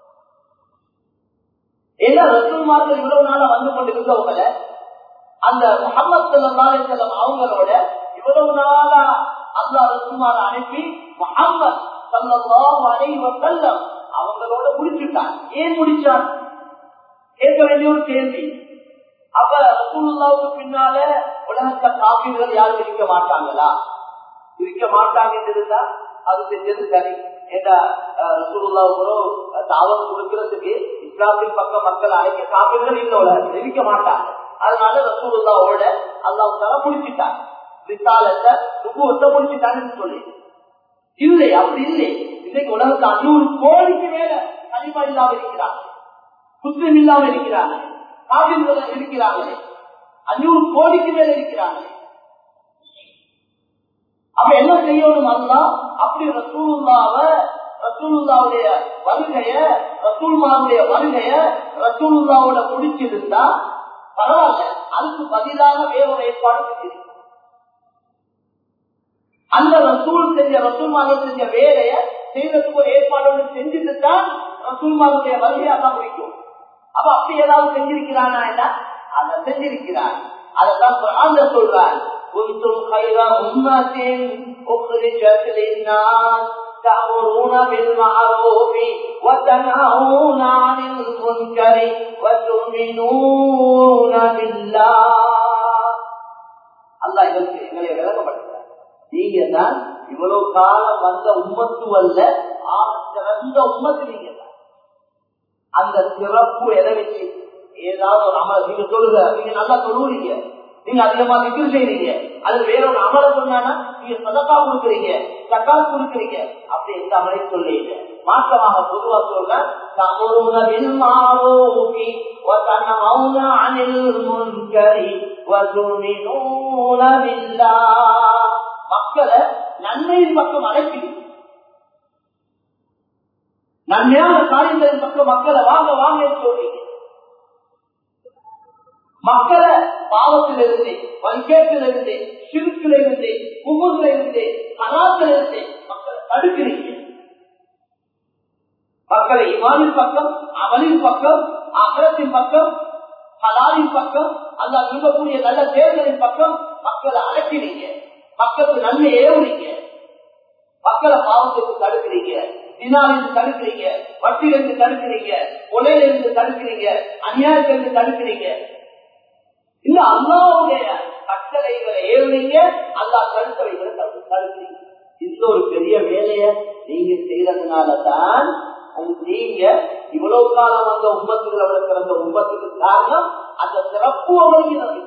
ஏன்னா ரசூல்மார்கள் இவ்வளவு நாள வந்து கொண்டிருந்தவங்களை அந்த முகமது செல்லம் அவங்களோட இவ்வளவு நாளா அல்லா ரசூமார அனுப்பி முகமது சல்லாஹ் அலைவசல்லம் அவங்களோட முடிச்சுட்டான் ஏன் முடிச்சான் கேட்க வேண்டிய ஒரு கேள்வி அப்ப ரசூலுல்லாவுக்கு பின்னால உலகத்த காப்பீடுகள் யாரும் இருக்க மாட்டாங்களா இருக்க மாட்டாங்கன்றதுதா அது செஞ்சது சரி ஏன்னா ரசூலுல்லாவுக்கும் தாவம் கொடுக்கறதுக்கு இஸ்லாத்தின் பக்கம் மக்கள் அழைக்க காப்பீடுகள் இல்லை உலகத்தில் இருக்க மாட்டாங்க அதனால ரசூலுல்லாவோட அல்லாஹ் தர முடிச்சுட்டான் விசாலத்தை நுபுவத்தை முடிச்சுட்டான்னு சொல்லி இல்லை அப்படி இல்லை இன்னைக்கு உலகத்து அஞ்சூறு கோடிக்கு மேல கனிமா இல்லாம இருக்கிறாங்க முஸ்லிம் இல்லாம இருக்கிறாங்க காவிர்கள் இருக்கிறாங்களே அஞ்சூறு கோடிக்கு மேல இருக்கிறாங்களே அப்ப என்ன செய்யணும் அல்லா அப்படி ரசூலுல்லாவ ரசூலுல்லாவுடைய வருகைய ரசூல்மாவுடைய வருகைய ரசூலுல்லாவோட முடிச்சிருந்தா பரவாயில்ல அதுக்கு பதிலாக வேறொரு ஏற்பாடு செஞ்சிருக்கு அந்த ரசூல் செஞ்ச ரசூல்மாக செஞ்ச வேலைய செய்வதற்கு ஒரு ஏற்பாடோடு செஞ்சுட்டு தான் ரசூல்மாவுடைய வருகையாக தான் முடிக்கும் அப்ப அப்படி ஏதாவது செஞ்சிருக்கிறானா என்ன அதை செஞ்சிருக்கிறான் அதான் குரான் சொல்றான் كنتم خير أمة أخرجت للناس تأمرون بالمعروف وتنهون عن المنكر وتؤمنون بالله الله எங்களுக்கு எங்களை விளக்கப்படுத்துறார் நீங்க தான் இவ்வளவு காலம் வந்த உம்மத்து அல்ல ஆக சிறந்த உம்மத்து நீங்க தான் அந்த சிறப்பு எதை வச்சு ஏதாவது ஒரு அமல நீங்க சொல்லுங்க நீங்க நல்லா சொல்லுவீங்க நீங்க அதிகமா விக்கிரி செய்றீங்க அது வேற ஒரு அமல சொன்னா நீங்க சதக்கா கொடுக்குறீங்க தக்கால் கொடுக்குறீங்க அப்படி எந்த அமலையும் சொல்றீங்க மாற்றமாக பொதுவா சொல்ற تأمرون بالمعروف وتنهون عن المنكر وتؤمنون بالله மக்களை நன்மையின் பக்கம் அழைக்கிறீங்க நன்மையான காரியங்களின் பக்கம் மக்களை வாங்க வாங்க சொல்றீங்க மக்களை பாவத்திலிருந்து வல்கேட்டிலிருந்து சிறுக்கிலிருந்து குமுறிலிருந்து கலாத்திலிருந்து மக்களை தடுக்கிறீங்க மக்களை இமானின் பக்கம் அமலின் பக்கம் அகரத்தின் பக்கம் ஹலாலின் பக்கம் அல்ல விரும்பக்கூடிய நல்ல தேர்தலின் பக்கம் மக்களை அழைக்கிறீங்க மக்களுக்கு நன்மை ஏவுறீங்க மக்களை பாவத்திற்கு தடுக்கிறீங்க தினாலிருந்து தடுக்கிறீங்க வட்டிலிருந்து தடுக்கிறீங்க கொலையிலிருந்து தடுக்கிறீங்க அநியாயத்திலிருந்து தடுக்கிறீங்க இந்த அல்லாவுடைய கட்டளைகளை ஏவுறீங்க அல்லா கருத்தவைகளை தடுக்கிறீங்க இந்த ஒரு பெரிய வேலைய நீங்க செய்யறதுனாலதான் நீங்க இவ்வளவு காலம் வந்த உண்மத்துகளை பிறந்த உண்மத்துக்கு காரணம் அந்த சிறப்பு அவங்களுக்கு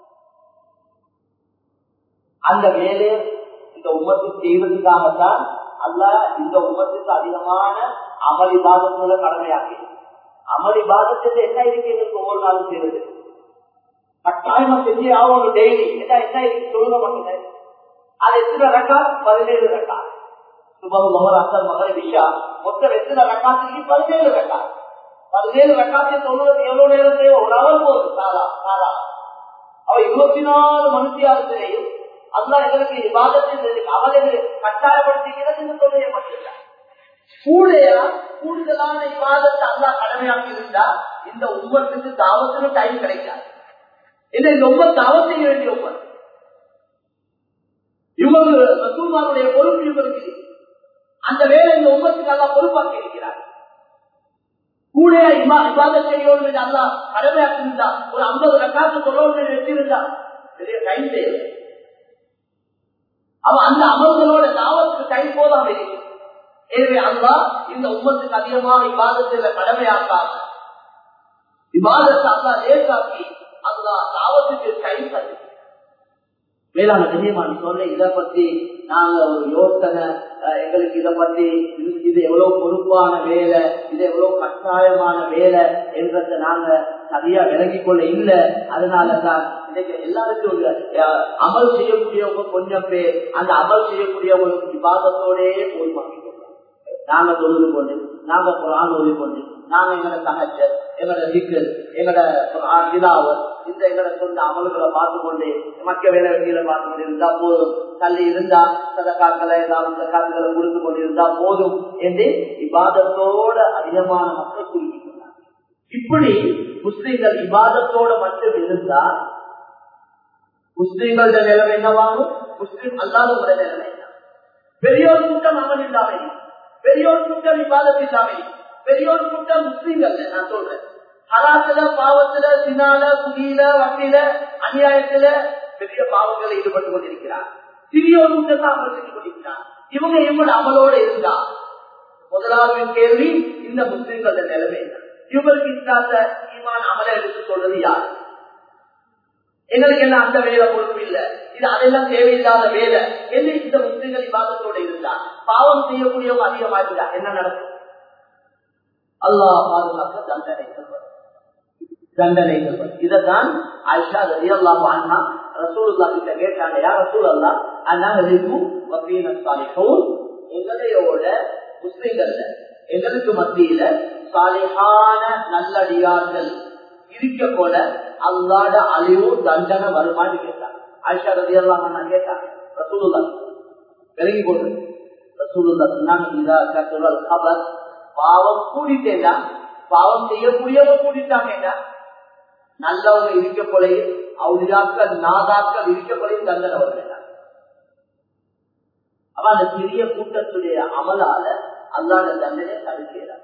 அந்த வேலையை இந்த உமத்துக்கு செய்வதற்காகத்தான் அல்ல இந்த உமத்துக்கு அதிகமான அமளி பாதத்துல கடமையாக்கி அமளி பாதத்துல என்ன இருக்கு எங்களுக்கு ஒவ்வொரு நாளும் செய்வது கட்டாயமா செஞ்சு ஆகணும் டெய்லி என்ன என்ன இருக்கு சொல்லுங்க மாட்டேங்க அது எத்தனை ரெக்கா பதினேழு ரெக்கா சுபம் மகர் அசல் மகர் விஷா மொத்தம் எத்தனை ரெக்காத்துக்கு பதினேழு ரெக்கா பதினேழு ரெக்காத்தை சொல்றது எவ்வளவு நேரம் தேவை ஒரு அவர் போகுது சாலா சாலா அவ இருபத்தி நாலு மனுஷியாரத்திலையும் அல்லா எங்களுக்கு விவாதத்தில் அவர்கள் கட்டாயப்படுத்துகிறது என்று சொல்ல மட்டும் கூடையா கூடுதலான விவாதத்தை அல்லா கடமையாக்கி இருந்தா இந்த உம்மத்துக்கு தாவத்துக்கு டைம் கிடைக்காது என்ன இந்த உம்மத்து அவன் செய்ய வேண்டிய உம்மத்து இவங்க ரசூல்மாருடைய பொறுப்பு இவருக்கு அந்த வேலை இந்த உம்மத்துக்கு அல்லா பொறுப்பாக்கி இருக்கிறார் கூடையா விவாதம் செய்யணும் என்று அல்லா கடமையாக்கி இருந்தா ஒரு ஐம்பது ரக்காத்து சொல்லணும் வச்சிருந்தா பெரிய டைம் தேவை அவன் அந்த அமல்களோட தாவத்துக்கு கை போதாம இருக்கு எனவே அல்லா இந்த உம்மத்துக்கு அதிகமாக விவாதத்தில் கடமையாக்காம விவாதத்தை அல்லா லேசாக்கி அல்லா தாவத்துக்கு கை தரு வேளாண் கண்ணியமான சொல்ல இதை பத்தி நாங்க ஒரு யோசனை எங்களுக்கு இதை பத்தி இது எவ்வளவு பொறுப்பான வேலை இது எவ்வளவு கட்டாயமான வேலை என்றதை நாங்க சரியா விளங்கிக் கொள்ள இல்லை அதனாலதான் இன்னைக்கு எல்லாருக்கும் அமல் செய்யக்கூடியவங்க கொஞ்சம் பேர் அந்த அமல் செய்யக்கூடியவங்களுக்கு விவாதத்தோடே போதுமாக்கி நாங்க தொழுது கொண்டு நாங்க குரான் ஓதி கொண்டு நாங்க எங்களோட தகச்சல் எங்களோட சிக்கல் எங்களோட விழாவல் இந்த எங்களோட சொந்த அமல்களை பார்த்து கொண்டு மக்க வேலை வெட்டிகளை பார்த்து கொண்டு இருந்தா போதும் தள்ளி இருந்தா சதக்காக்களை ஏதாவது சதக்காக்களை கொடுத்து கொண்டு இருந்தா போதும் என்று இபாதத்தோட அதிகமான மக்கள் குறுக்கி கொண்டாங்க இப்படி முஸ்லிம்கள் இபாதத்தோட மட்டும் இருந்தா முஸ்லிம்களோட நிலைமை என்னவாகும் முஸ்லிம் அல்லாதவங்களோட நிலைமை என்ன பெரியோர் கூட்டம் அமல் இல்லாமை பெரியோர் கூட்டம் விவாதம் இல்லாமை பெரியோர் கூட்டம் முஸ்லிம்கள் நான் சொல்றேன் ஹராத்துல பாவத்துல சினால குடியில வட்டியில அநியாயத்துல பெரிய பாவங்களை ஈடுபட்டு கொண்டிருக்கிறார் சிறியோர் கூட்டம் தான் அமல் செஞ்சு கொண்டிருக்கிறார் இவங்க இவங்களோட அமலோட இருந்தா முதலாவது கேள்வி இந்த முஸ்லிம்களோட நிலைமை என்ன இவங்களுக்கு இஸ்லாத்த ஈமான் அமல எடுத்து சொல்றது யாரு எங்களுக்கு எல்லாம் அந்த வேலை பொறுப்பு இல்ல இது அதெல்லாம் தேவையில்லாத வேலை என்று இந்த முஸ்லிம்கள் விவாதத்தோட இருந்தா பாவம் செய்யக்கூடியவங்க அதிகமா இருந்தா என்ன நடக்கும் அல்லாஹ் பாதுகாக்க தண்டனைகள் வரும் தண்டனைகள் வரும் இதைத்தான் ஆயிஷா ரதி அல்லாஹ் வாங்கினா ரசூல்லா கிட்ட கேட்டாங்க யார் ரசூல் அல்லா எங்களையோட முஸ்லிம்கள்ல எங்களுக்கு மத்தியில சாலிஹான நல்லடியார்கள் இருக்க போல அல்லாட அழிவு தண்டனை வருமானு கேட்டாங்க ஆயிஷா ரதி அல்லாஹ் கேட்டாங்க ரசூலுல்லா விலகி கொண்டு ரசூலுல்லா சொன்னாங்க பாவம் கூடிட்டேன்னா பாவம் செய்யக்கூடியவங்க கூடிட்டாங்க நல்லவங்க இருக்க போலையும் அவுளியாக்கள் நாதாக்கள் இருக்க போலையும் தண்டனை வருகிறார் அவ அந்த பெரிய கூட்டத்துடைய அமலால அல்லாத தண்டனை தடுக்கிறார்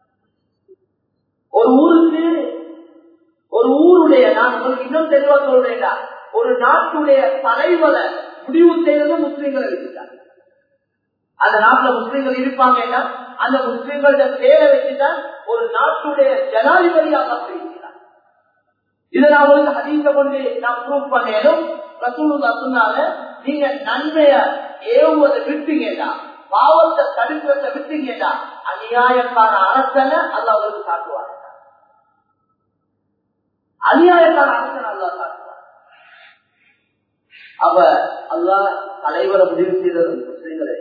ஒரு ஊருக்கு ஒரு ஊருடைய நான் உங்களுக்கு இன்னும் தெளிவா சொல்றேன் ஒரு நாட்டுடைய தலைவரை முடிவு செய்யறது முஸ்லீம்களை வச்சுட்டாங்க அந்த நாட்டுல முஸ்லீம்கள் இருப்பாங்கன்னா அந்த முஸ்லீம்களோட பேரை வச்சுதான் ஒரு நாட்டுடைய ஜனாதிபதியாக இருக்கிறார் இதை நான் உங்களுக்கு ஹதீஸ கொண்டு நான் ப்ரூவ் பண்ணேனும் ரசூலுல்லா சொன்னாங்க நீங்க நன்மைய ஏவுவதை விட்டீங்கன்னா பாவத்தை தடுக்கிறத விட்டீங்கன்னா அநியாயக்கார அரசனை அல்ல அவருக்கு காட்டுவாங்க அநியாயக்கார அரசன் அல்லா காட்டுவார் அவ அல்லா தலைவரை முடிவு செய்தது முஸ்லீம்களை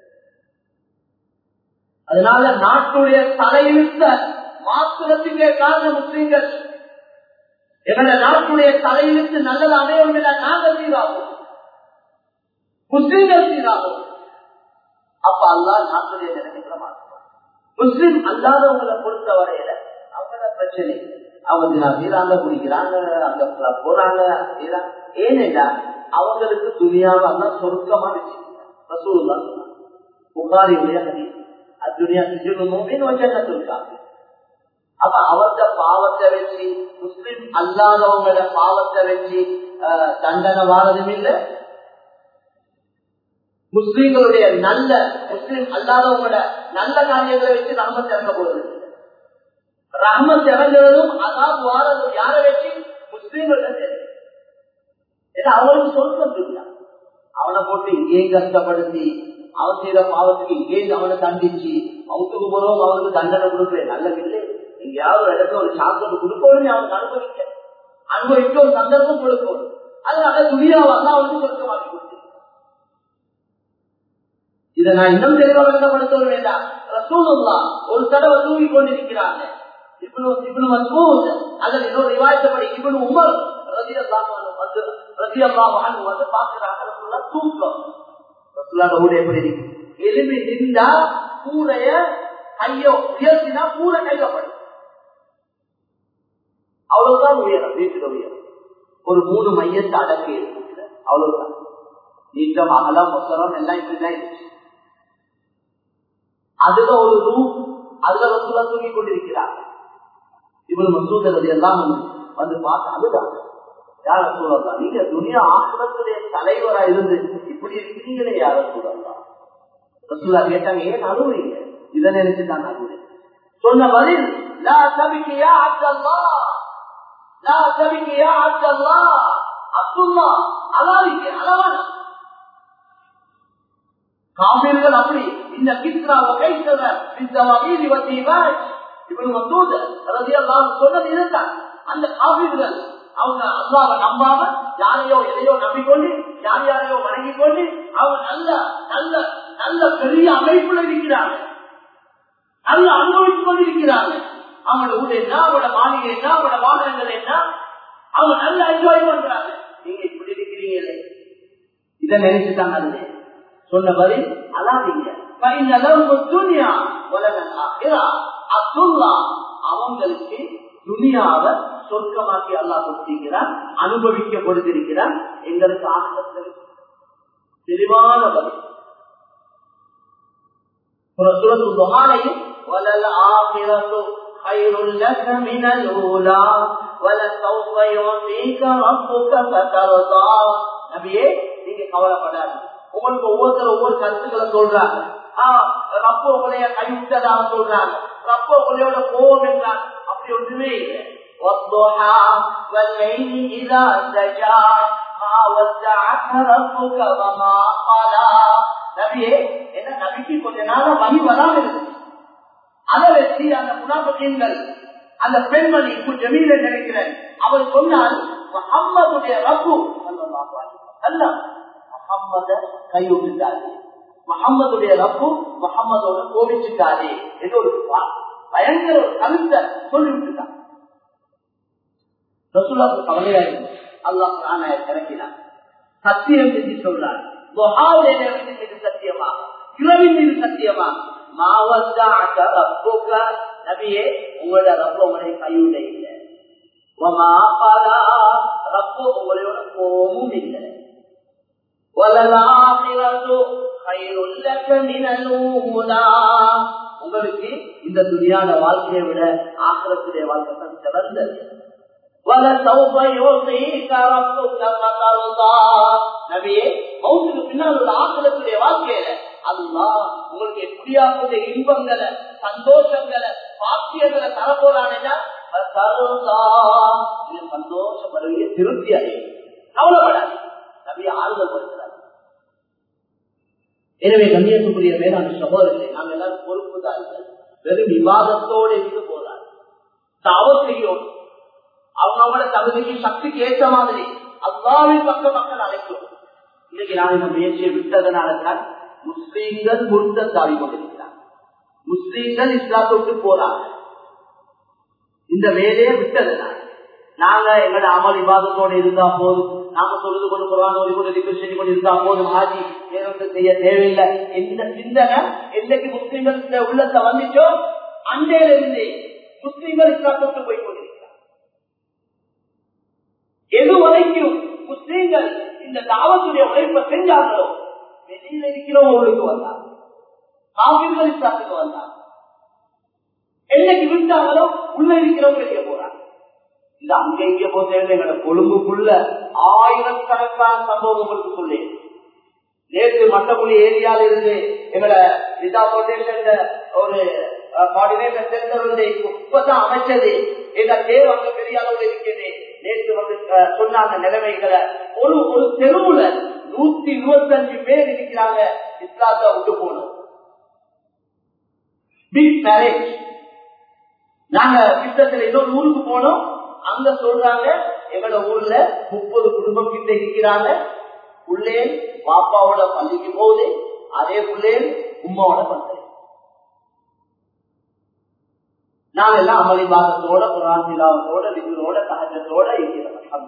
அதனால நாட்டுடைய தலையிழுத்த மாத்திரத்துக்கே காரணம் முஸ்லீம்கள் எங்களை நாட்டுடைய தலையிலிருந்து நல்லது அமையும் நாங்கள் சீராகும் முஸ்லீம்கள் சீராகும் அப்ப அல்லா நாட்டுடைய நிலைமைகளை மாற்றுவார் முஸ்லீம் அல்லாதவங்களை பொறுத்த வரையில அவங்கள பிரச்சனை அவங்க சீராங்க குடிக்கிறாங்க அங்க போறாங்க ஏனென்றா அவங்களுக்கு துணியாவை எல்லாம் சொருக்கமா வச்சிருக்காங்க புகாரியுடைய ஹதீஸ் அத்துணியா சிஜுனுமோமின் வச்சனத்துக்காங்க அப்ப அவர்த பாவத்தை வச்சு முஸ்லிம் அல்லாதவங்களோட பாவத்தை வச்சு தண்டனை வாரதும் இல்லை முஸ்லீம்களுடைய நல்ல முஸ்லிம் அல்லாதவங்களோட நல்ல காரியங்களை வச்சு ரஹமத் இறங்க போறது ரஹமத் இறங்குறதும் அதாவது வாரதும் யாரை வச்சு முஸ்லீம்கள ஏன்னா அவருக்கு சொல்ல அவனை போட்டு இங்கேயும் கஷ்டப்படுத்தி அவன் செய்யற பாவத்துக்கு இங்கேயும் அவனை தண்டிச்சு அவத்துக்கு போறோம் அவனுக்கு தண்டனை கொடுக்குறேன் நல்லதில்லை எங்கேயாவது ஒரு இடத்துல ஒரு சாப்பிட்டு கொடுக்கணும் அவனுக்கு அனுபவிக்க அனுபவிக்க ஒரு சந்தர்ப்பம் கொடுக்கணும் அதனால துணியாவாக அவனுக்கு சொர்க்கமாக்கி கொடுத்து இதை நான் இன்னும் தெளிவாக விளக்கப்படுத்த வேண்டாம் ரசூலுல்லா ஒரு தடவை தூங்கி கொண்டிருக்கிறாங்க இவனு இவனு மசூத் அதில் இன்னொரு ரிவாயத்தப்படி இவனு உமர் ரதி அல்லாஹ் வந்து ரதி அல்லாஹ் வந்து பாக்குறாங்க ரசூல்லா தூக்கம் ரசூல்லாங்க ஊட எப்படி இருக்கு எலும்பி நின்றா கூடைய கையோ உயர்த்தினா கூட கைகப்படும் அவ்வளவுதான் உயரம் வீட்டுல உயரம் ஒரு மூணு மையத்தை அடக்கி இருக்கிற அவ்வளவுதான் நீட்டம் அகலம் மொசரம் எல்லாம் இப்படிதான் இருந்துச்சு அதுல ஒரு ரூம் அதுல ரசூலா தூங்கி கொண்டிருக்கிறாங்க இவரு மசூதர் எல்லாம் வந்து பார்த்து அதுதான் யார சூழலாம் நீங்க துணியா ஆசிரத்துடைய தலைவரா இருந்து இப்படி இருக்கிறீங்களே யார சூழலாம் ரசூலா கேட்டாங்க ஏன் அழுவுறீங்க இதை நினைச்சுதான் அழுவுறேன் சொன்ன பதில் லா சபிக்கையா அப்தல்லா லா சபிக்கையா அப்தல்லா அப்துல்லா அலாதிக்கு அளவான காமீர்கள் அப்படி இந்த கிஸ்ரா கைசவர் இந்த வகீதி வத்தி இவனு மசூத் ரதியல்லாஹு சொன்னது இதுதான் அந்த காபீர்கள் அவங்க அல்லாவை நம்பாம யாரையோ எதையோ நம்பிக்கொண்டு யார் யாரையோ வணங்கி கொண்டு அவங்க நல்ல நல்ல நல்ல பெரிய அமைப்புல இருக்கிறாங்க நல்ல அனுபவித்துக் கொண்டிருக்கிறாங்க அவங்களோட ஊர் என்ன அவங்களோட மாளிகை என்ன அவங்களோட வாகனங்கள் என்ன அவங்க நல்ல என்ஜாய் பண்றாங்க நீங்க இப்படி இருக்கிறீங்களே இதை நினைச்சுட்டாங்க அது சொன்ன பதில் அலாதீங்க துனியா அப்துல்லா அவங்களுக்கு துனியாவை சொர்க்கமாக்கி அல்லா கொடுத்திருக்கிறார் அனுபவிக்க கொடுத்திருக்கிறார் எங்களுக்கு ஆசிரத்தில் தெளிவான பதில் சுரத்து துகாலையும் வலல் ஆகிரத்து خير لك من الأولى ولسوف يعطيك ربك فترضى நபியே நீங்க கவலைப்படாது உங்களுக்கு ஒவ்வொருத்தர் ஒவ்வொரு கருத்துக்களை சொல்றாங்க ரப்ப உங்களைய கைவிட்டதாக சொல்றாங்க ரப்ப உங்களையோட கோபம் என்றாங்க அப்படி ஒன்றுமே இல்லை والضحى والليل إذا سجى ما ودعك ربك وما قلى நபியே என்ன நபிக்கு கொஞ்ச நாள வழி வராம இருக்கு அதை வச்சு அந்த முனாபகங்கள் அந்த பெண்மணி ஜமீல நினைக்கிறேன் அவர் சொன்னால் முகம்மதுடைய ரப்பு அல்ல முகம்மத கைவிட்டுட்டாரு முகம்மதுடைய ரப்பு முகம்மதோட கோபிச்சுட்டாரு என்று ஒரு பயங்கர ஒரு கருத்தை சொல்லிவிட்டுட்டார் ரசூலாவுக்கு கவலையாயிருக்கு அல்லாஹ் ரானாய இறக்கினார் சத்தியம் செஞ்சு சொல்றார் மொஹாவுடைய நேரத்தின் மீது சத்தியமா இரவின் மீது சத்தியமா நபியே உங்களோட ரப்ப உங்களை கைவிட இல்லை ரப்பு உங்களோட கோமும் இல்லை உங்களுக்கு இந்த துணியான வாழ்க்கையை விட ஆக்கிரத்துடைய வாழ்க்கை தான் சிறந்தது நபியே மௌத்துக்கு பின்னால் உள்ள ஆசிரத்துடைய வாழ்க்கையில அல்லா உங்களுக்கு எப்படியாவது இன்பங்களை சந்தோஷங்களை பாக்கியங்களை தரப்போறானேன்னா சந்தோஷப்படுவீங்க திருப்தி அடையும் கவலைப்படாது நபிய ஆறுதல் படுத்துறாரு எனவே கண்ணியத்துக்குரிய வேளாண் சகோதரர்களை நாம் எல்லாரும் பொறுப்புதார்கள் வெறும் விவாதத்தோடு இருந்து போதாது தாவத்தையும் அவங்களோட தகுதிக்கு சக்திக்கு ஏற்ற மாதிரி அல்லாவின் பக்கம் மக்கள் அழைக்கும் இன்னைக்கு நான் இந்த முயற்சியை விட்டதனால தான் முஸ்லீம்கள் முழுக்க தாவி கொண்டிருக்கிறார் முஸ்லீம்கள் இஸ்லாத்தை விட்டு போறாங்க இந்த வேலையை விட்டதனால் நாங்க எங்களோட அமல் விவாதத்தோடு இருந்தா போதும் நாம சொல்றது கொண்டு போறாங்க ஒரு கூட ரிக்வஸ்ட் செஞ்சு கொண்டு இருந்தா போதும் ஆஜி வேறொன்று செய்ய தேவையில்லை இந்த சிந்தனை என்னைக்கு முஸ்லீம்கள் உள்ளத்தை வந்துச்சோ அண்டையில இருந்து முஸ்லீம்கள் இஸ்லாத்தொட்டு போய் கொண்டிருக்கிறார் எது வரைக்கும் முஸ்லீம்கள் இந்த தாவத்துடைய உழைப்பை செஞ்சாங்களோ வெளியில இருக்கிறவங்களுக்கு வந்தாங்க காவிர்கள் இஸ்லாத்துக்கு வந்தாங்க என்னைக்கு விட்டாங்களோ உள்ள இருக்கிறவங்க வெளியே போறாங்க இந்த அங்க இங்க போது எங்களோட கொழும்புக்குள்ள ஆயிரக்கணக்கான சம்பவம் உங்களுக்கு சொல்லேன் நேற்று மட்டக்குழி ஏரியால இருந்து எங்களோட ரிதா பவுண்டேஷன் ஒரு கோஆர்டினேட்டர் சென்டர் வந்து இப்பதான் அமைச்சது எங்க தேவை அங்க பெரிய அளவில் இருக்கிறது நேற்று வந்து சொன்னாங்க நிலைமைகளை ஒரு ஒரு தெருவுல நூத்தி இருபத்தி அஞ்சு பேர் இருக்கிறாங்க இஸ்லாத்தை விட்டு போனோம் பிக் மேரேஜ் நாங்க கிட்டத்தில் ஏதோ ஊருக்கு போனோம் அங்க சொல்றாங்க எங்களோட ஊர்ல முப்பது குடும்பம் கிட்ட இருக்கிறாங்க உள்ளே பாப்பாவோட பள்ளிக்கு போகுது அதே உள்ளே உமாவோட பந்தல் நாங்க எல்லாம் அமளி பாகத்தோட குரான் நிலாவத்தோட விதுரோட சகஜத்தோட இருக்கிறோம்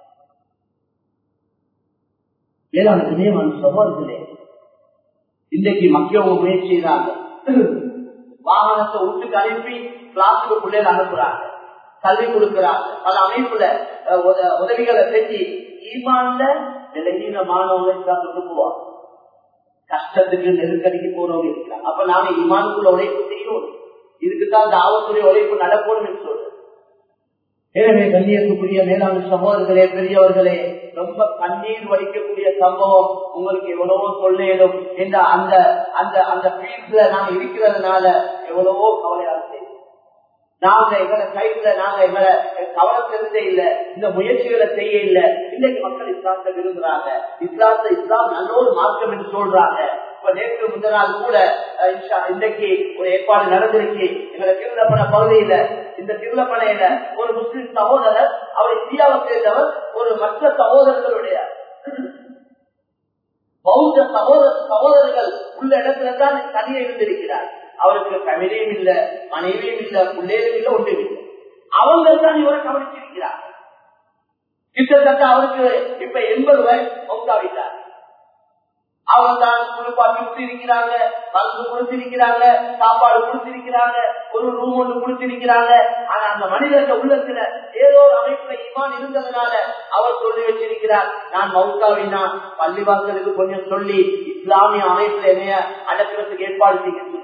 வேளாண் நினைவான சகோதரர்களே இன்றைக்கு மக்கள் முயற்சி செய்யறாங்க வாகனத்தை வீட்டுக்கு அனுப்பி கிளாஸுக்கு பிள்ளைகள் அனுப்புறாங்க கல்வி கொடுக்கிறாங்க பல அமைப்புல உதவிகளை செஞ்சு ஈமான்ல நிலையின மாணவங்களை கொண்டு போவாங்க கஷ்டத்துக்கு நெருக்கடிக்கு போறவங்க இருக்கிறாங்க அப்ப நாங்க ஈமானுக்குள்ள உழைப்பு செய்யணும் இதுக்குதான் இந்த ஆவத்துடைய உழைப்பு நடக்கணும் என்று சொல்றேன் எனவே கண்ணியத்துக்குரிய மேலாண் சகோதரர்களே பெரியவர்களே ரொம்ப கண்ணீர் வடிக்கக்கூடிய சம்பவம் உங்களுக்கு எவ்வளவோ சொல்லேடும் என்ற அந்த அந்த அந்த ஃபீல்ட்ல நாங்க இருக்கிறதுனால எவ்வளவோ கவலையாக செய்யும் நாங்க எங்களை சைட்ல நாங்க எங்களை கவலை செலுத்த இல்ல இந்த முயற்சிகளை செய்ய இல்ல இன்னைக்கு மக்கள் இஸ்லாத்தை விரும்புறாங்க இஸ்லாத்தை இஸ்லாம் நல்ல ஒரு மார்க்கம் என்று சொல்றாங்க இப்ப நேற்று முந்த நாள் கூட இன்றைக்கு ஒரு ஏற்பாடு நடந்திருக்கு எங்களை திருளப்பன பகுதியில இந்த திருளப்பனையில ஒரு முஸ்லிம் சகோதரர் அவர் இந்தியாவை சேர்ந்தவர் ஒரு மற்ற சகோதரர்களுடைய பௌத்த சகோதர சகோதரர்கள் உள்ள இடத்துல தான் தனியே இருந்திருக்கிறார் அவருக்கு ஃபேமிலியும் இல்ல மனைவியும் இல்ல பிள்ளைகளும் இல்ல ஒன்றும் இல்லை அவங்க தான் இவரை கவனிச்சிருக்கிறார் கிட்டத்தட்ட அவருக்கு இப்ப எண்பது வயசு மௌத்தாவிட்டார் அவங்க தான் குளிப்பாட்டி கொடுத்திருக்கிறாங்க மருந்து கொடுத்திருக்கிறாங்க சாப்பாடு கொடுத்திருக்கிறாங்க ஒரு ரூம் ஒன்று கொடுத்திருக்கிறாங்க ஆனா அந்த மனிதர்கள் உள்ளத்துல ஏதோ ஒரு அமைப்புல இமான் இருந்ததுனால அவர் சொல்லி வச்சிருக்கிறார் நான் மவுத்தாவினா பள்ளிவாசலுக்கு கொஞ்சம் சொல்லி இஸ்லாமிய அமைப்புல என்னைய அடக்கிறதுக்கு ஏற்பாடு செய்ய சொல்லி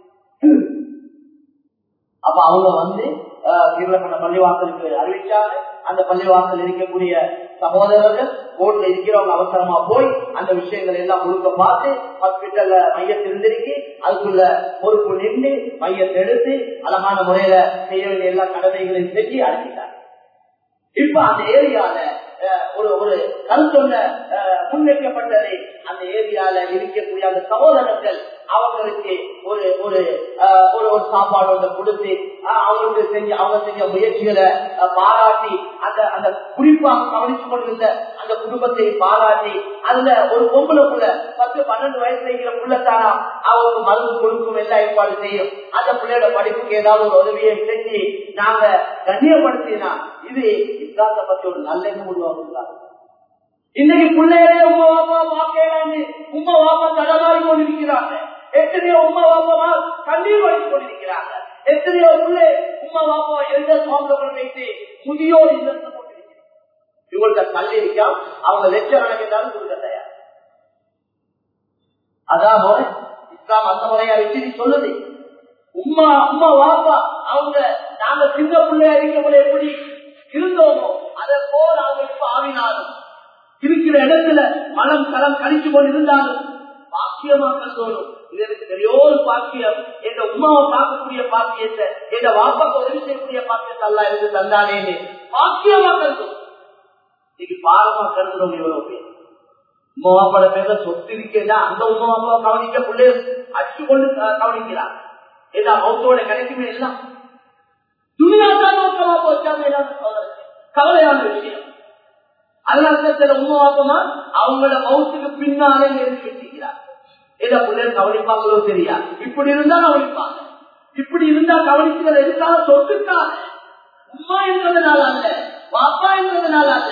அப்ப அவங்க வந்து கீழப்பட்ட பள்ளிவாசலுக்கு அறிவிச்சாங்க அந்த பள்ளிவாசல் இருக்கக்கூடிய சகோதரர்கள் கோர்ட்ல இருக்கிறவங்க அவசரமா போய் அந்த விஷயங்கள் எல்லாம் முழுக்க பார்த்து ஹாஸ்பிட்டல்ல மையத்தில் இருந்திருக்கு அதுக்குள்ள பொறுப்பு நின்று மையத்தை எடுத்து அழகான முறையில செய்ய வேண்டிய எல்லா கடமைகளையும் செஞ்சு அனுப்பிட்டாங்க இப்ப அந்த ஏரியால ஒரு ஒரு கருத்தொண்ட முன்வைக்கப்பட்டதை அந்த ஏரியால இருக்கக்கூடிய அந்த சகோதரர்கள் அவங்களுக்கு ஒரு ஒரு ஒரு ஒரு சாப்பாடு ஒன்று கொடுத்து அவங்களுக்கு செஞ்ச அவங்க செஞ்ச முயற்சிகளை பாராட்டி அந்த அந்த குறிப்பாக கவனிச்சு கொண்டிருந்த அந்த குடும்பத்தை பாராட்டி அதுல ஒரு பொம்பளை புள்ள பத்து பன்னெண்டு வயசுல இருக்கிற புள்ளத்தானா அவங்களுக்கு மருந்து கொடுக்கும் எல்லாம் ஏற்பாடு செய்யும் அந்த பிள்ளையோட படிப்புக்கு ஏதாவது ஒரு உதவியை செஞ்சு நாங்க கண்ணியப்படுத்தினா இது இஸ்லாத்தை பத்தி ஒரு நல்ல எண்ணம் உருவாக்குறாங்க இன்னைக்கு பிள்ளைகளே உமா வாப்பா வாக்கையிலாண்டு உமா வாப்பா தடமாறி கொண்டிருக்கிறாங்க எத்தனையோ உமா வாப்பா கண்ணீர் வடித்து கொண்டிருக்கிறாங்க எத்தனையோ பிள்ளை உமா வாப்பா எந்த சுவாமிகள் வைத்து முதியோர் இல்லத்தை கொண்டிருக்கிறாங்க இவங்கள்ட்ட கல்வி இருக்கா அவங்க லட்சக்கணக்கு தான் கொடுக்க தயார் அதாவது இஸ்லாம் அந்த முறையா வச்சு சொல்லுது உமா உமா வாப்பா அவங்க நாங்க சின்ன பிள்ளையா இருக்க எப்படி இருந்தோமோ அதை போல் அவங்க இப்ப ஆவினாலும் இருக்கிற இடத்துல மனம் களம் கழிச்சு கொண்டு இருந்தாலும் பாக்கியமா கருதணும் இது எனக்கு பெரிய ஒரு பாக்கியம் எங்க உமாவை பார்க்கக்கூடிய பாக்கியத்தை எங்க வாப்பாக்கு உதவி செய்யக்கூடிய பாக்கியத்தை எல்லாம் இருந்து தந்தானேன்னு பாக்கியமா கருதும் இன்னைக்கு பாரமா கருதுறோம் எவ்வளவு பேர் உமா வாப்பாட பேர்ல சொத்து இருக்கேன்னா அந்த உமா வாப்பாவை கவனிக்க பிள்ளை அடிச்சு கொண்டு கவனிக்கிறார் ஏன்னா அவங்களோட கிடைக்குமே எல்லாம் துணியாத்தான் நோக்கமா போச்சாங்க கவலையான விஷயம் அதனால சில உண்மை வாப்பமா அவங்களோட மவுத்துக்கு பின்னாலே எழுதி வச்சுக்கிறார் ஏதோ பிள்ளைகள் கவனிப்பாங்களோ தெரியா இப்படி இருந்தா கவனிப்பாங்க இப்படி இருந்தா கவனிக்கிறது எதுக்காக சொத்துக்காக உமா என்றதுனால அல்ல பாப்பா என்றதுனால அல்ல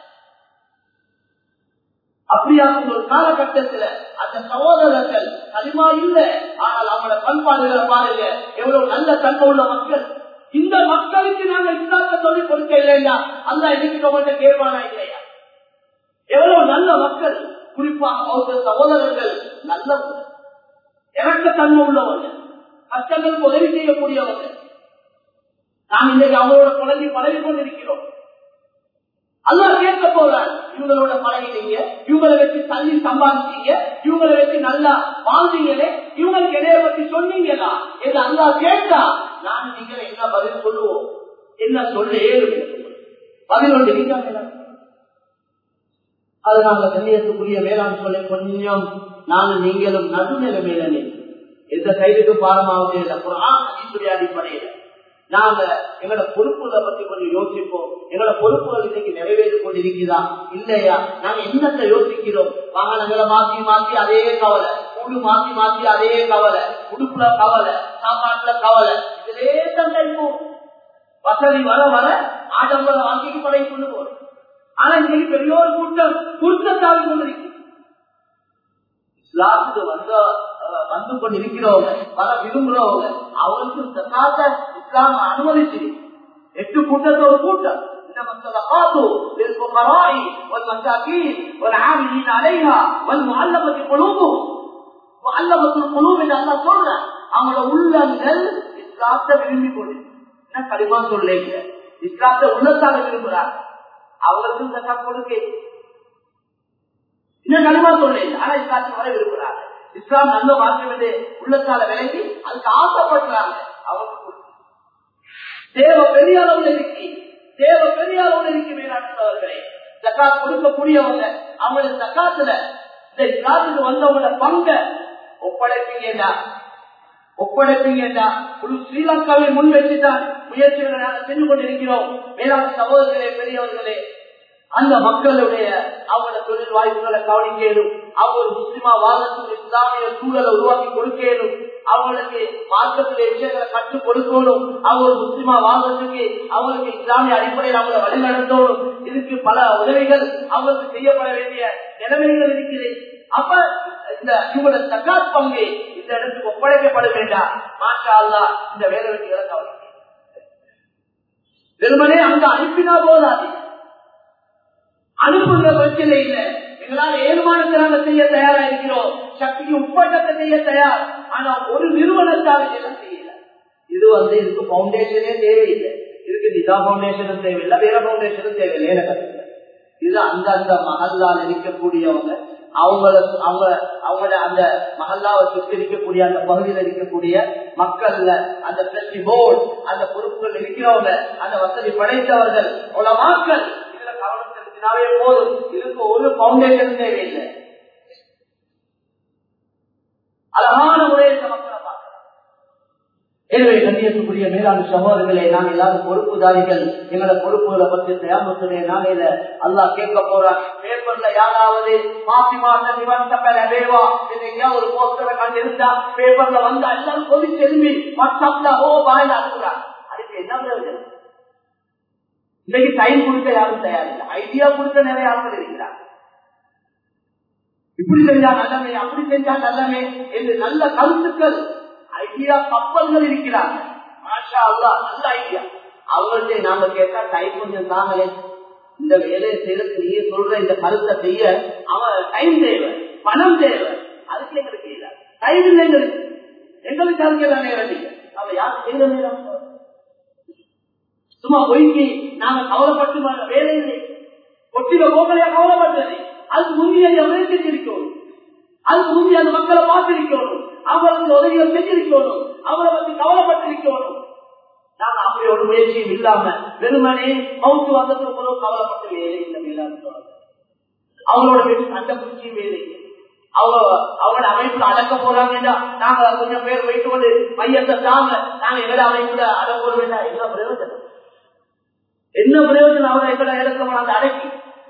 அப்படியாக்கும் ஒரு காலகட்டத்துல அந்த சகோதரர்கள் களிமா இல்ல ஆனால் அவங்களோட பண்பாடுகளை பாருங்க எவ்வளவு நல்ல தன்மை உள்ள மக்கள் இந்த மக்களுக்கு நாங்க இஸ்லாத்தை சொல்லிக் கொடுக்க இல்லையா அல்ல இன்னைக்கு உங்கள்கிட்ட கேட்பானா இல்லையா எவ்வளவு நல்ல மக்கள் குறிப்பாக அவங்க சகோதரர்கள் நல்லவங்க இறக்க தன்மை உள்ளவங்க கஷ்டங்களுக்கு உதவி செய்யக்கூடியவங்க நாம் இன்னைக்கு அவங்களோட குழந்தை பழகி கொண்டிருக்கிறோம் அல்லா கேட்க போறார் இவங்களோட பழகினீங்க இவங்களை வச்சு தள்ளி சம்பாதிச்சீங்க இவங்களை வச்சு நல்லா வாழ்ந்தீங்களே இவங்களுக்கு இடைய பத்தி சொன்னீங்களா என்று அல்லா கேட்டா நான் நீங்க என்ன பதில் சொல்லுவோம் என்ன சொல்ல ஏழும் பதில் ஒன்று நீங்க அதனால கண்ணியத்துக்குரிய வேளாண் சொல்ல கொஞ்சம் நானும் நீங்களும் நடுநிலைமையிலே எந்த சைடுக்கு பாடமாவது இல்லை அடிப்படை அடிப்படையில் நாங்க எங்களோட பொறுப்புகளை பத்தி கொஞ்சம் யோசிப்போம் எங்களோட பொறுப்புகள் இன்னைக்கு நிறைவேறி கொண்டிருக்கிறதா இல்லையா நாங்க என்னத்தை யோசிக்கிறோம் வாகனங்களை மாத்தி மாத்தி அதே கவலை கூடு மாத்தி மாத்தி அதே கவலை உடுப்புல கவலை சாப்பாட்டுல கவலை இதிலே தந்தைப்போம் வசதி வர வர ஆடம்பர வாழ்க்கைக்கு படை கொண்டு போறோம் ஆனா இன்னைக்கு பெரிய ஒரு கூட்டம் குறுக்கத்தாவி கொண்டிருக்கு இஸ்லாத்துக்கு வந்த வந்து கொண்டு இருக்கிறவங்க வர விரும்புறவங்க அவருக்கு சகாத இஸ்லாம் அனுமதிச்சு எட்டு கூட்டத்தை ஒரு கூட்டம் الصدقات للفقراء والمساكين والعاملين عليها والمعلمة قلوبهم معلمة القلوب என்று அல்லா சொல்ற அவங்களோட உள்ளங்கள் இஸ்லாத்தை விரும்பி கொண்டு என்ன கடிமா சொல்லேங்க இஸ்லாத்தை உள்ளத்தால விரும்புறாங்க அவங்களுக்கு சட்டம் கொடுக்க இன்னும் கனிமா சொல்லேன் ஆனா இஸ்லாத்துக்கு வர விரும்புறாங்க இஸ்லாம் நல்ல மாற்றம் என்று உள்ளத்தால விளங்கி அதுக்கு ஆசைப்படுறாங்க அவங்களுக்கு தேவ பெரிய அளவுல இருக்கு தேவ பெரிய அளவுல இருக்கு மேலாட்டவர்களே ஜக்காத் கொடுக்கக்கூடியவங்க அவங்களோட ஜக்காத்துல இந்த இஸ்லாத்துக்கு வந்தவங்கள பங்க ஒப்படைப்பீங்கடா ஒப்படைப்பீங்கடா ஒரு ஸ்ரீலங்காவை முன் வச்சுதான் முயற்சிகளை நாங்கள் செஞ்சு கொண்டிருக்கிறோம் மேலாண் சகோதரர்களே பெரியவர்களே அந்த மக்களுடைய அவங்களோட தொழில் வாய்ப்புகளை கவனிக்கணும் அவங்க ஒரு முஸ்லிமா வாழ்றதுக்கு இஸ்லாமிய சூழலை உருவாக்கி கொடுக்கணும் அவங்களுக்கு மார்க்கத்திலே விஷயங்களை கற்றுக் கொடுக்கணும் அவங்க ஒரு முஸ்லிமா வாழ்றதுக்கு அவங்களுக்கு இஸ்லாமிய அடிப்படையில் அவங்களை வழிநடத்தணும் இதுக்கு பல உதவிகள் அவங்களுக்கு செய்யப்பட வேண்டிய நிலைமைகள் இருக்குது அப்ப இந்த இவங்களோட தக்காத் பங்கு இந்த இடத்துக்கு ஒப்படைக்கப்பட வேண்டாம் மாஷா அல்லா இந்த வேலை வெட்டிகளை கவனிக்க வெறுமனே அங்க அனுப்பினா போதாது அனுப்புகிற பிரச்சனை இல்லை எங்களால் ஏழுமானத்தினால செய்ய தயாரா இருக்கிறோம் சக்திக்கு உட்பட்டத்தை செய்ய தயார் ஆனா ஒரு நிறுவனத்தால் இதெல்லாம் செய்யல இது வந்து இதுக்கு பவுண்டேஷனே தேவையில்லை இதுக்கு நிதா பவுண்டேஷனும் தேவையில்லை வேற பவுண்டேஷனும் தேவையில்லை எனக்கு இது அந்த அந்த மகல்லால் இருக்கக்கூடியவங்க அவங்கள அவங்க அவங்களோட அந்த மகல்லாவை சுற்றி இருக்கக்கூடிய அந்த பகுதியில் இருக்கக்கூடிய மக்கள்ல அந்த பிரசி போர்டு அந்த பொறுப்புகள் இருக்கிறவங்க அந்த வசதி படைத்தவர்கள் உலமாக்கள் இதுல கவனம் செலுத்தினாவே போதும் இதுக்கு ஒரு பவுண்டேஷன் தேவையில்லை அழகான முறையில் இந்த மக்களை பார்க்கலாம் எனவே கண்ணியத்துக்குரிய மேலாண் சகோதரர்களே நாம் எல்லாரும் பொறுப்புதாரிகள் எங்களோட பொறுப்புகளை பற்றி தயாமத்துடைய நாளையில அல்லா கேட்க போறான் பேப்பர்ல யாராவது மாசி மாசம் நிவந்த பேர வேவா எங்கேயா ஒரு போஸ்டரை கண்டிருந்தா பேப்பர்ல வந்து எல்லாரும் சொல்லி திரும்பி வாட்ஸ்அப்ல ஓ வாயில அனுப்புறான் அதுக்கு என்ன பிரயோஜனம் இன்னைக்கு டைம் கொடுக்க யாரும் தயாரில்லை ஐடியா கொடுக்க நிறைய ஆட்கள் இருக்கிறார் இப்படி செஞ்சா நல்லமே அப்படி செஞ்சா நல்லமே என்று நல்ல கருத்துக்கள் ஐடியா கப்பல்கள் இருக்கிறாங்க மாஷா அல்லா நல்ல ஐடியா அவங்கள்ட்ட நாம கேட்டா டைம் கொஞ்சம் தாங்களே இந்த வேலையை செய்யறதுக்கு நீங்க சொல்ற இந்த கருத்தை செய்ய அவன் டைம் தேவை பணம் தேவை அதுக்கு எங்களுக்கு இல்லை டைம் இல்லை எங்களுக்கு எங்களுக்கு அதுக்கு எல்லாம் நேரம் இல்லை அவன் யார் செய்யற நேரம் சும்மா பொய்க்கு நாங்க கவலைப்பட்டு வர வேலை இல்லை ஒட்டில போகலையா கவலைப்பட்டது அதுக்கு முந்தைய எவ்வளவு செஞ்சிருக்கணும் அதுக்கு முந்தைய அந்த மக்களை பார்த்திருக்கணும் அவங்களுக்கு உதவிகள் செஞ்சிருக்கணும் அவங்களை பத்தி கவலைப்பட்டிருக்கணும் நாங்க அப்படி ஒரு முயற்சியும் இல்லாம வெறுமனே மவுத்து வந்ததுக்கு கூட கவலைப்பட்டு வேலை இல்லை மேலாண்மை அவங்களோட பேசி சண்டை பிடிச்சி வேலை இல்லை. அவங்க அவங்களோட அமைப்புல அடக்க போறாங்கன்னா நாங்க கொஞ்சம் பேர் வைத்து கொண்டு மையத்தை தாங்க நாங்க எங்கட அமைப்புல அடக்க போறோம்னா என்ன பிரயோஜனம் என்ன பிரயோஜனம் அவரை எங்கட இடத்துல அந்த அடக்கி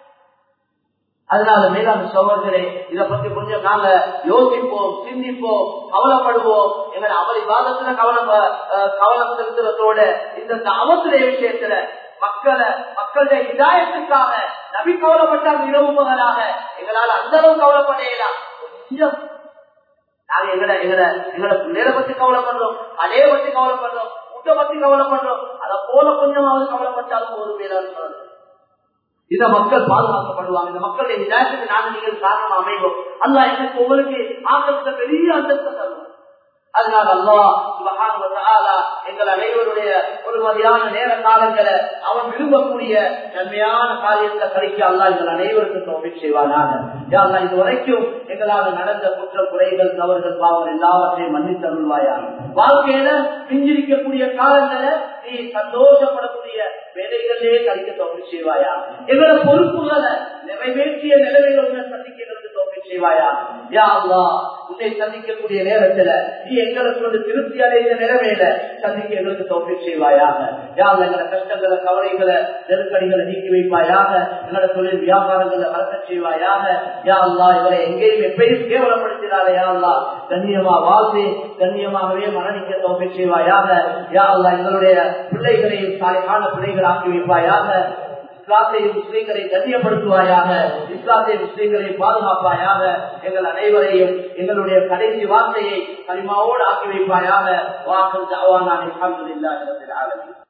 அதனால மேலாண் சோழர்களே இதை பத்தி கொஞ்சம் நாங்க யோசிப்போம் சிந்திப்போம் கவலைப்படுவோம் எங்களை அவரை பாதத்துல கவலை அஹ், கவனம் செலுத்துறதோட இந்த அவசர விஷயத்துல மக்களை மக்களுடைய இதாயத்துக்காக நபி கவலைப்பட்டாங்க இரவு பகலாக எங்களால் அந்த அளவு கவலைப்படையலாம் கொஞ்சம் நாங்க எங்கட எங்கட எங்கட பிள்ளைகளை பத்தி கவலைப்படுறோம் அதே பத்தி கவலைப்படுறோம் முட்டை பத்தி கவலைப்படுறோம் அதை போல கொஞ்சமாவது கவலைப்பட்டாலும் ஒரு மேலாண் சொல்றது இந்த மக்கள் பாதுகாக்கப்படுவாங்க இந்த மக்களுடைய விதாயத்துக்கு நாங்கள் நீங்கள் காரணம் அமைவோம் அல்லா எனக்கு உங்களுக்கு ஆக்கத்தை பெரிய அந்தஸ்தை தருவோம் அதனால அல்லா சுபஹானஹு வ தஆலா எங்கள் அனைவருடைய ஒரு மதியான நேர காலங்களை அவன் விரும்பக்கூடிய நன்மையான காரியத்தை கழிக்க அல்லா எங்கள் அனைவருக்கும் தோல்வி செய்வானாக யா அல்லாஹ் இதுவரைக்கும் எங்களால் நடந்த குற்ற குறைகள் தவறுகள் பாவம் எல்லாவற்றையும் மன்னித்தருள்வாயா வாழ்க்கையில பிஞ்சிருக்கக்கூடிய காலங்களை நீ சந்தோஷப்படக்கூடிய வேலைகளிலே கழிக்க தோல்வி செய்வாயா எங்களோட பொறுப்புகளை நிறைவேற்றிய நிலைமையில உன்னை சந்திக்க எங்களுக்கு தோல்வி செய்வாயா யா அல்லாஹ் உன்னை சந்திக்கக்கூடிய நேரத்துல நீ எங்களுக்கு வந்து திருப்தி அடைந்த நிலைமையில சந்திக்க எங்களுக்கு தோல்வி செய்வாயாக யா அல்லாஹ் எங்களோட கஷ்டங்களை கவலைகளை நெருக்கடிகளை நீக்கி வைப்பாயாக எங்களோட தொழில் வியாபாரங்களை வளர்க்க செய்வாயாக யா அல்லாஹ் இவரை எங்கேயும் எப்பயும் கேவலப்படுத்தினாரே யா அல்லாஹ் கண்ணியமா வாழ்ந்து கண்ணியமாகவே மரணிக்க தோல்வி செய்வாயாக யா அல்லாஹ் எங்களுடைய பிள்ளைகளையும் சாலையான பிள்ளைகள் ஆக்கி வைப்பாயாக இஸ்லாத்தையும் முஸ்லீம்களை கண்ணியப்படுத்துவாயாக இஸ்லாத்தையும் முஸ்லீம்களை பாதுகாப்பாயாக எங்கள் அனைவரையும் எங்களுடைய கடைசி வார்த்தையை கனிமாவோடு ஆக்கி வைப்பாயாக வாக்கு அல்ஹம்துலில்லாஹி ரப்பில் ஆலமீன்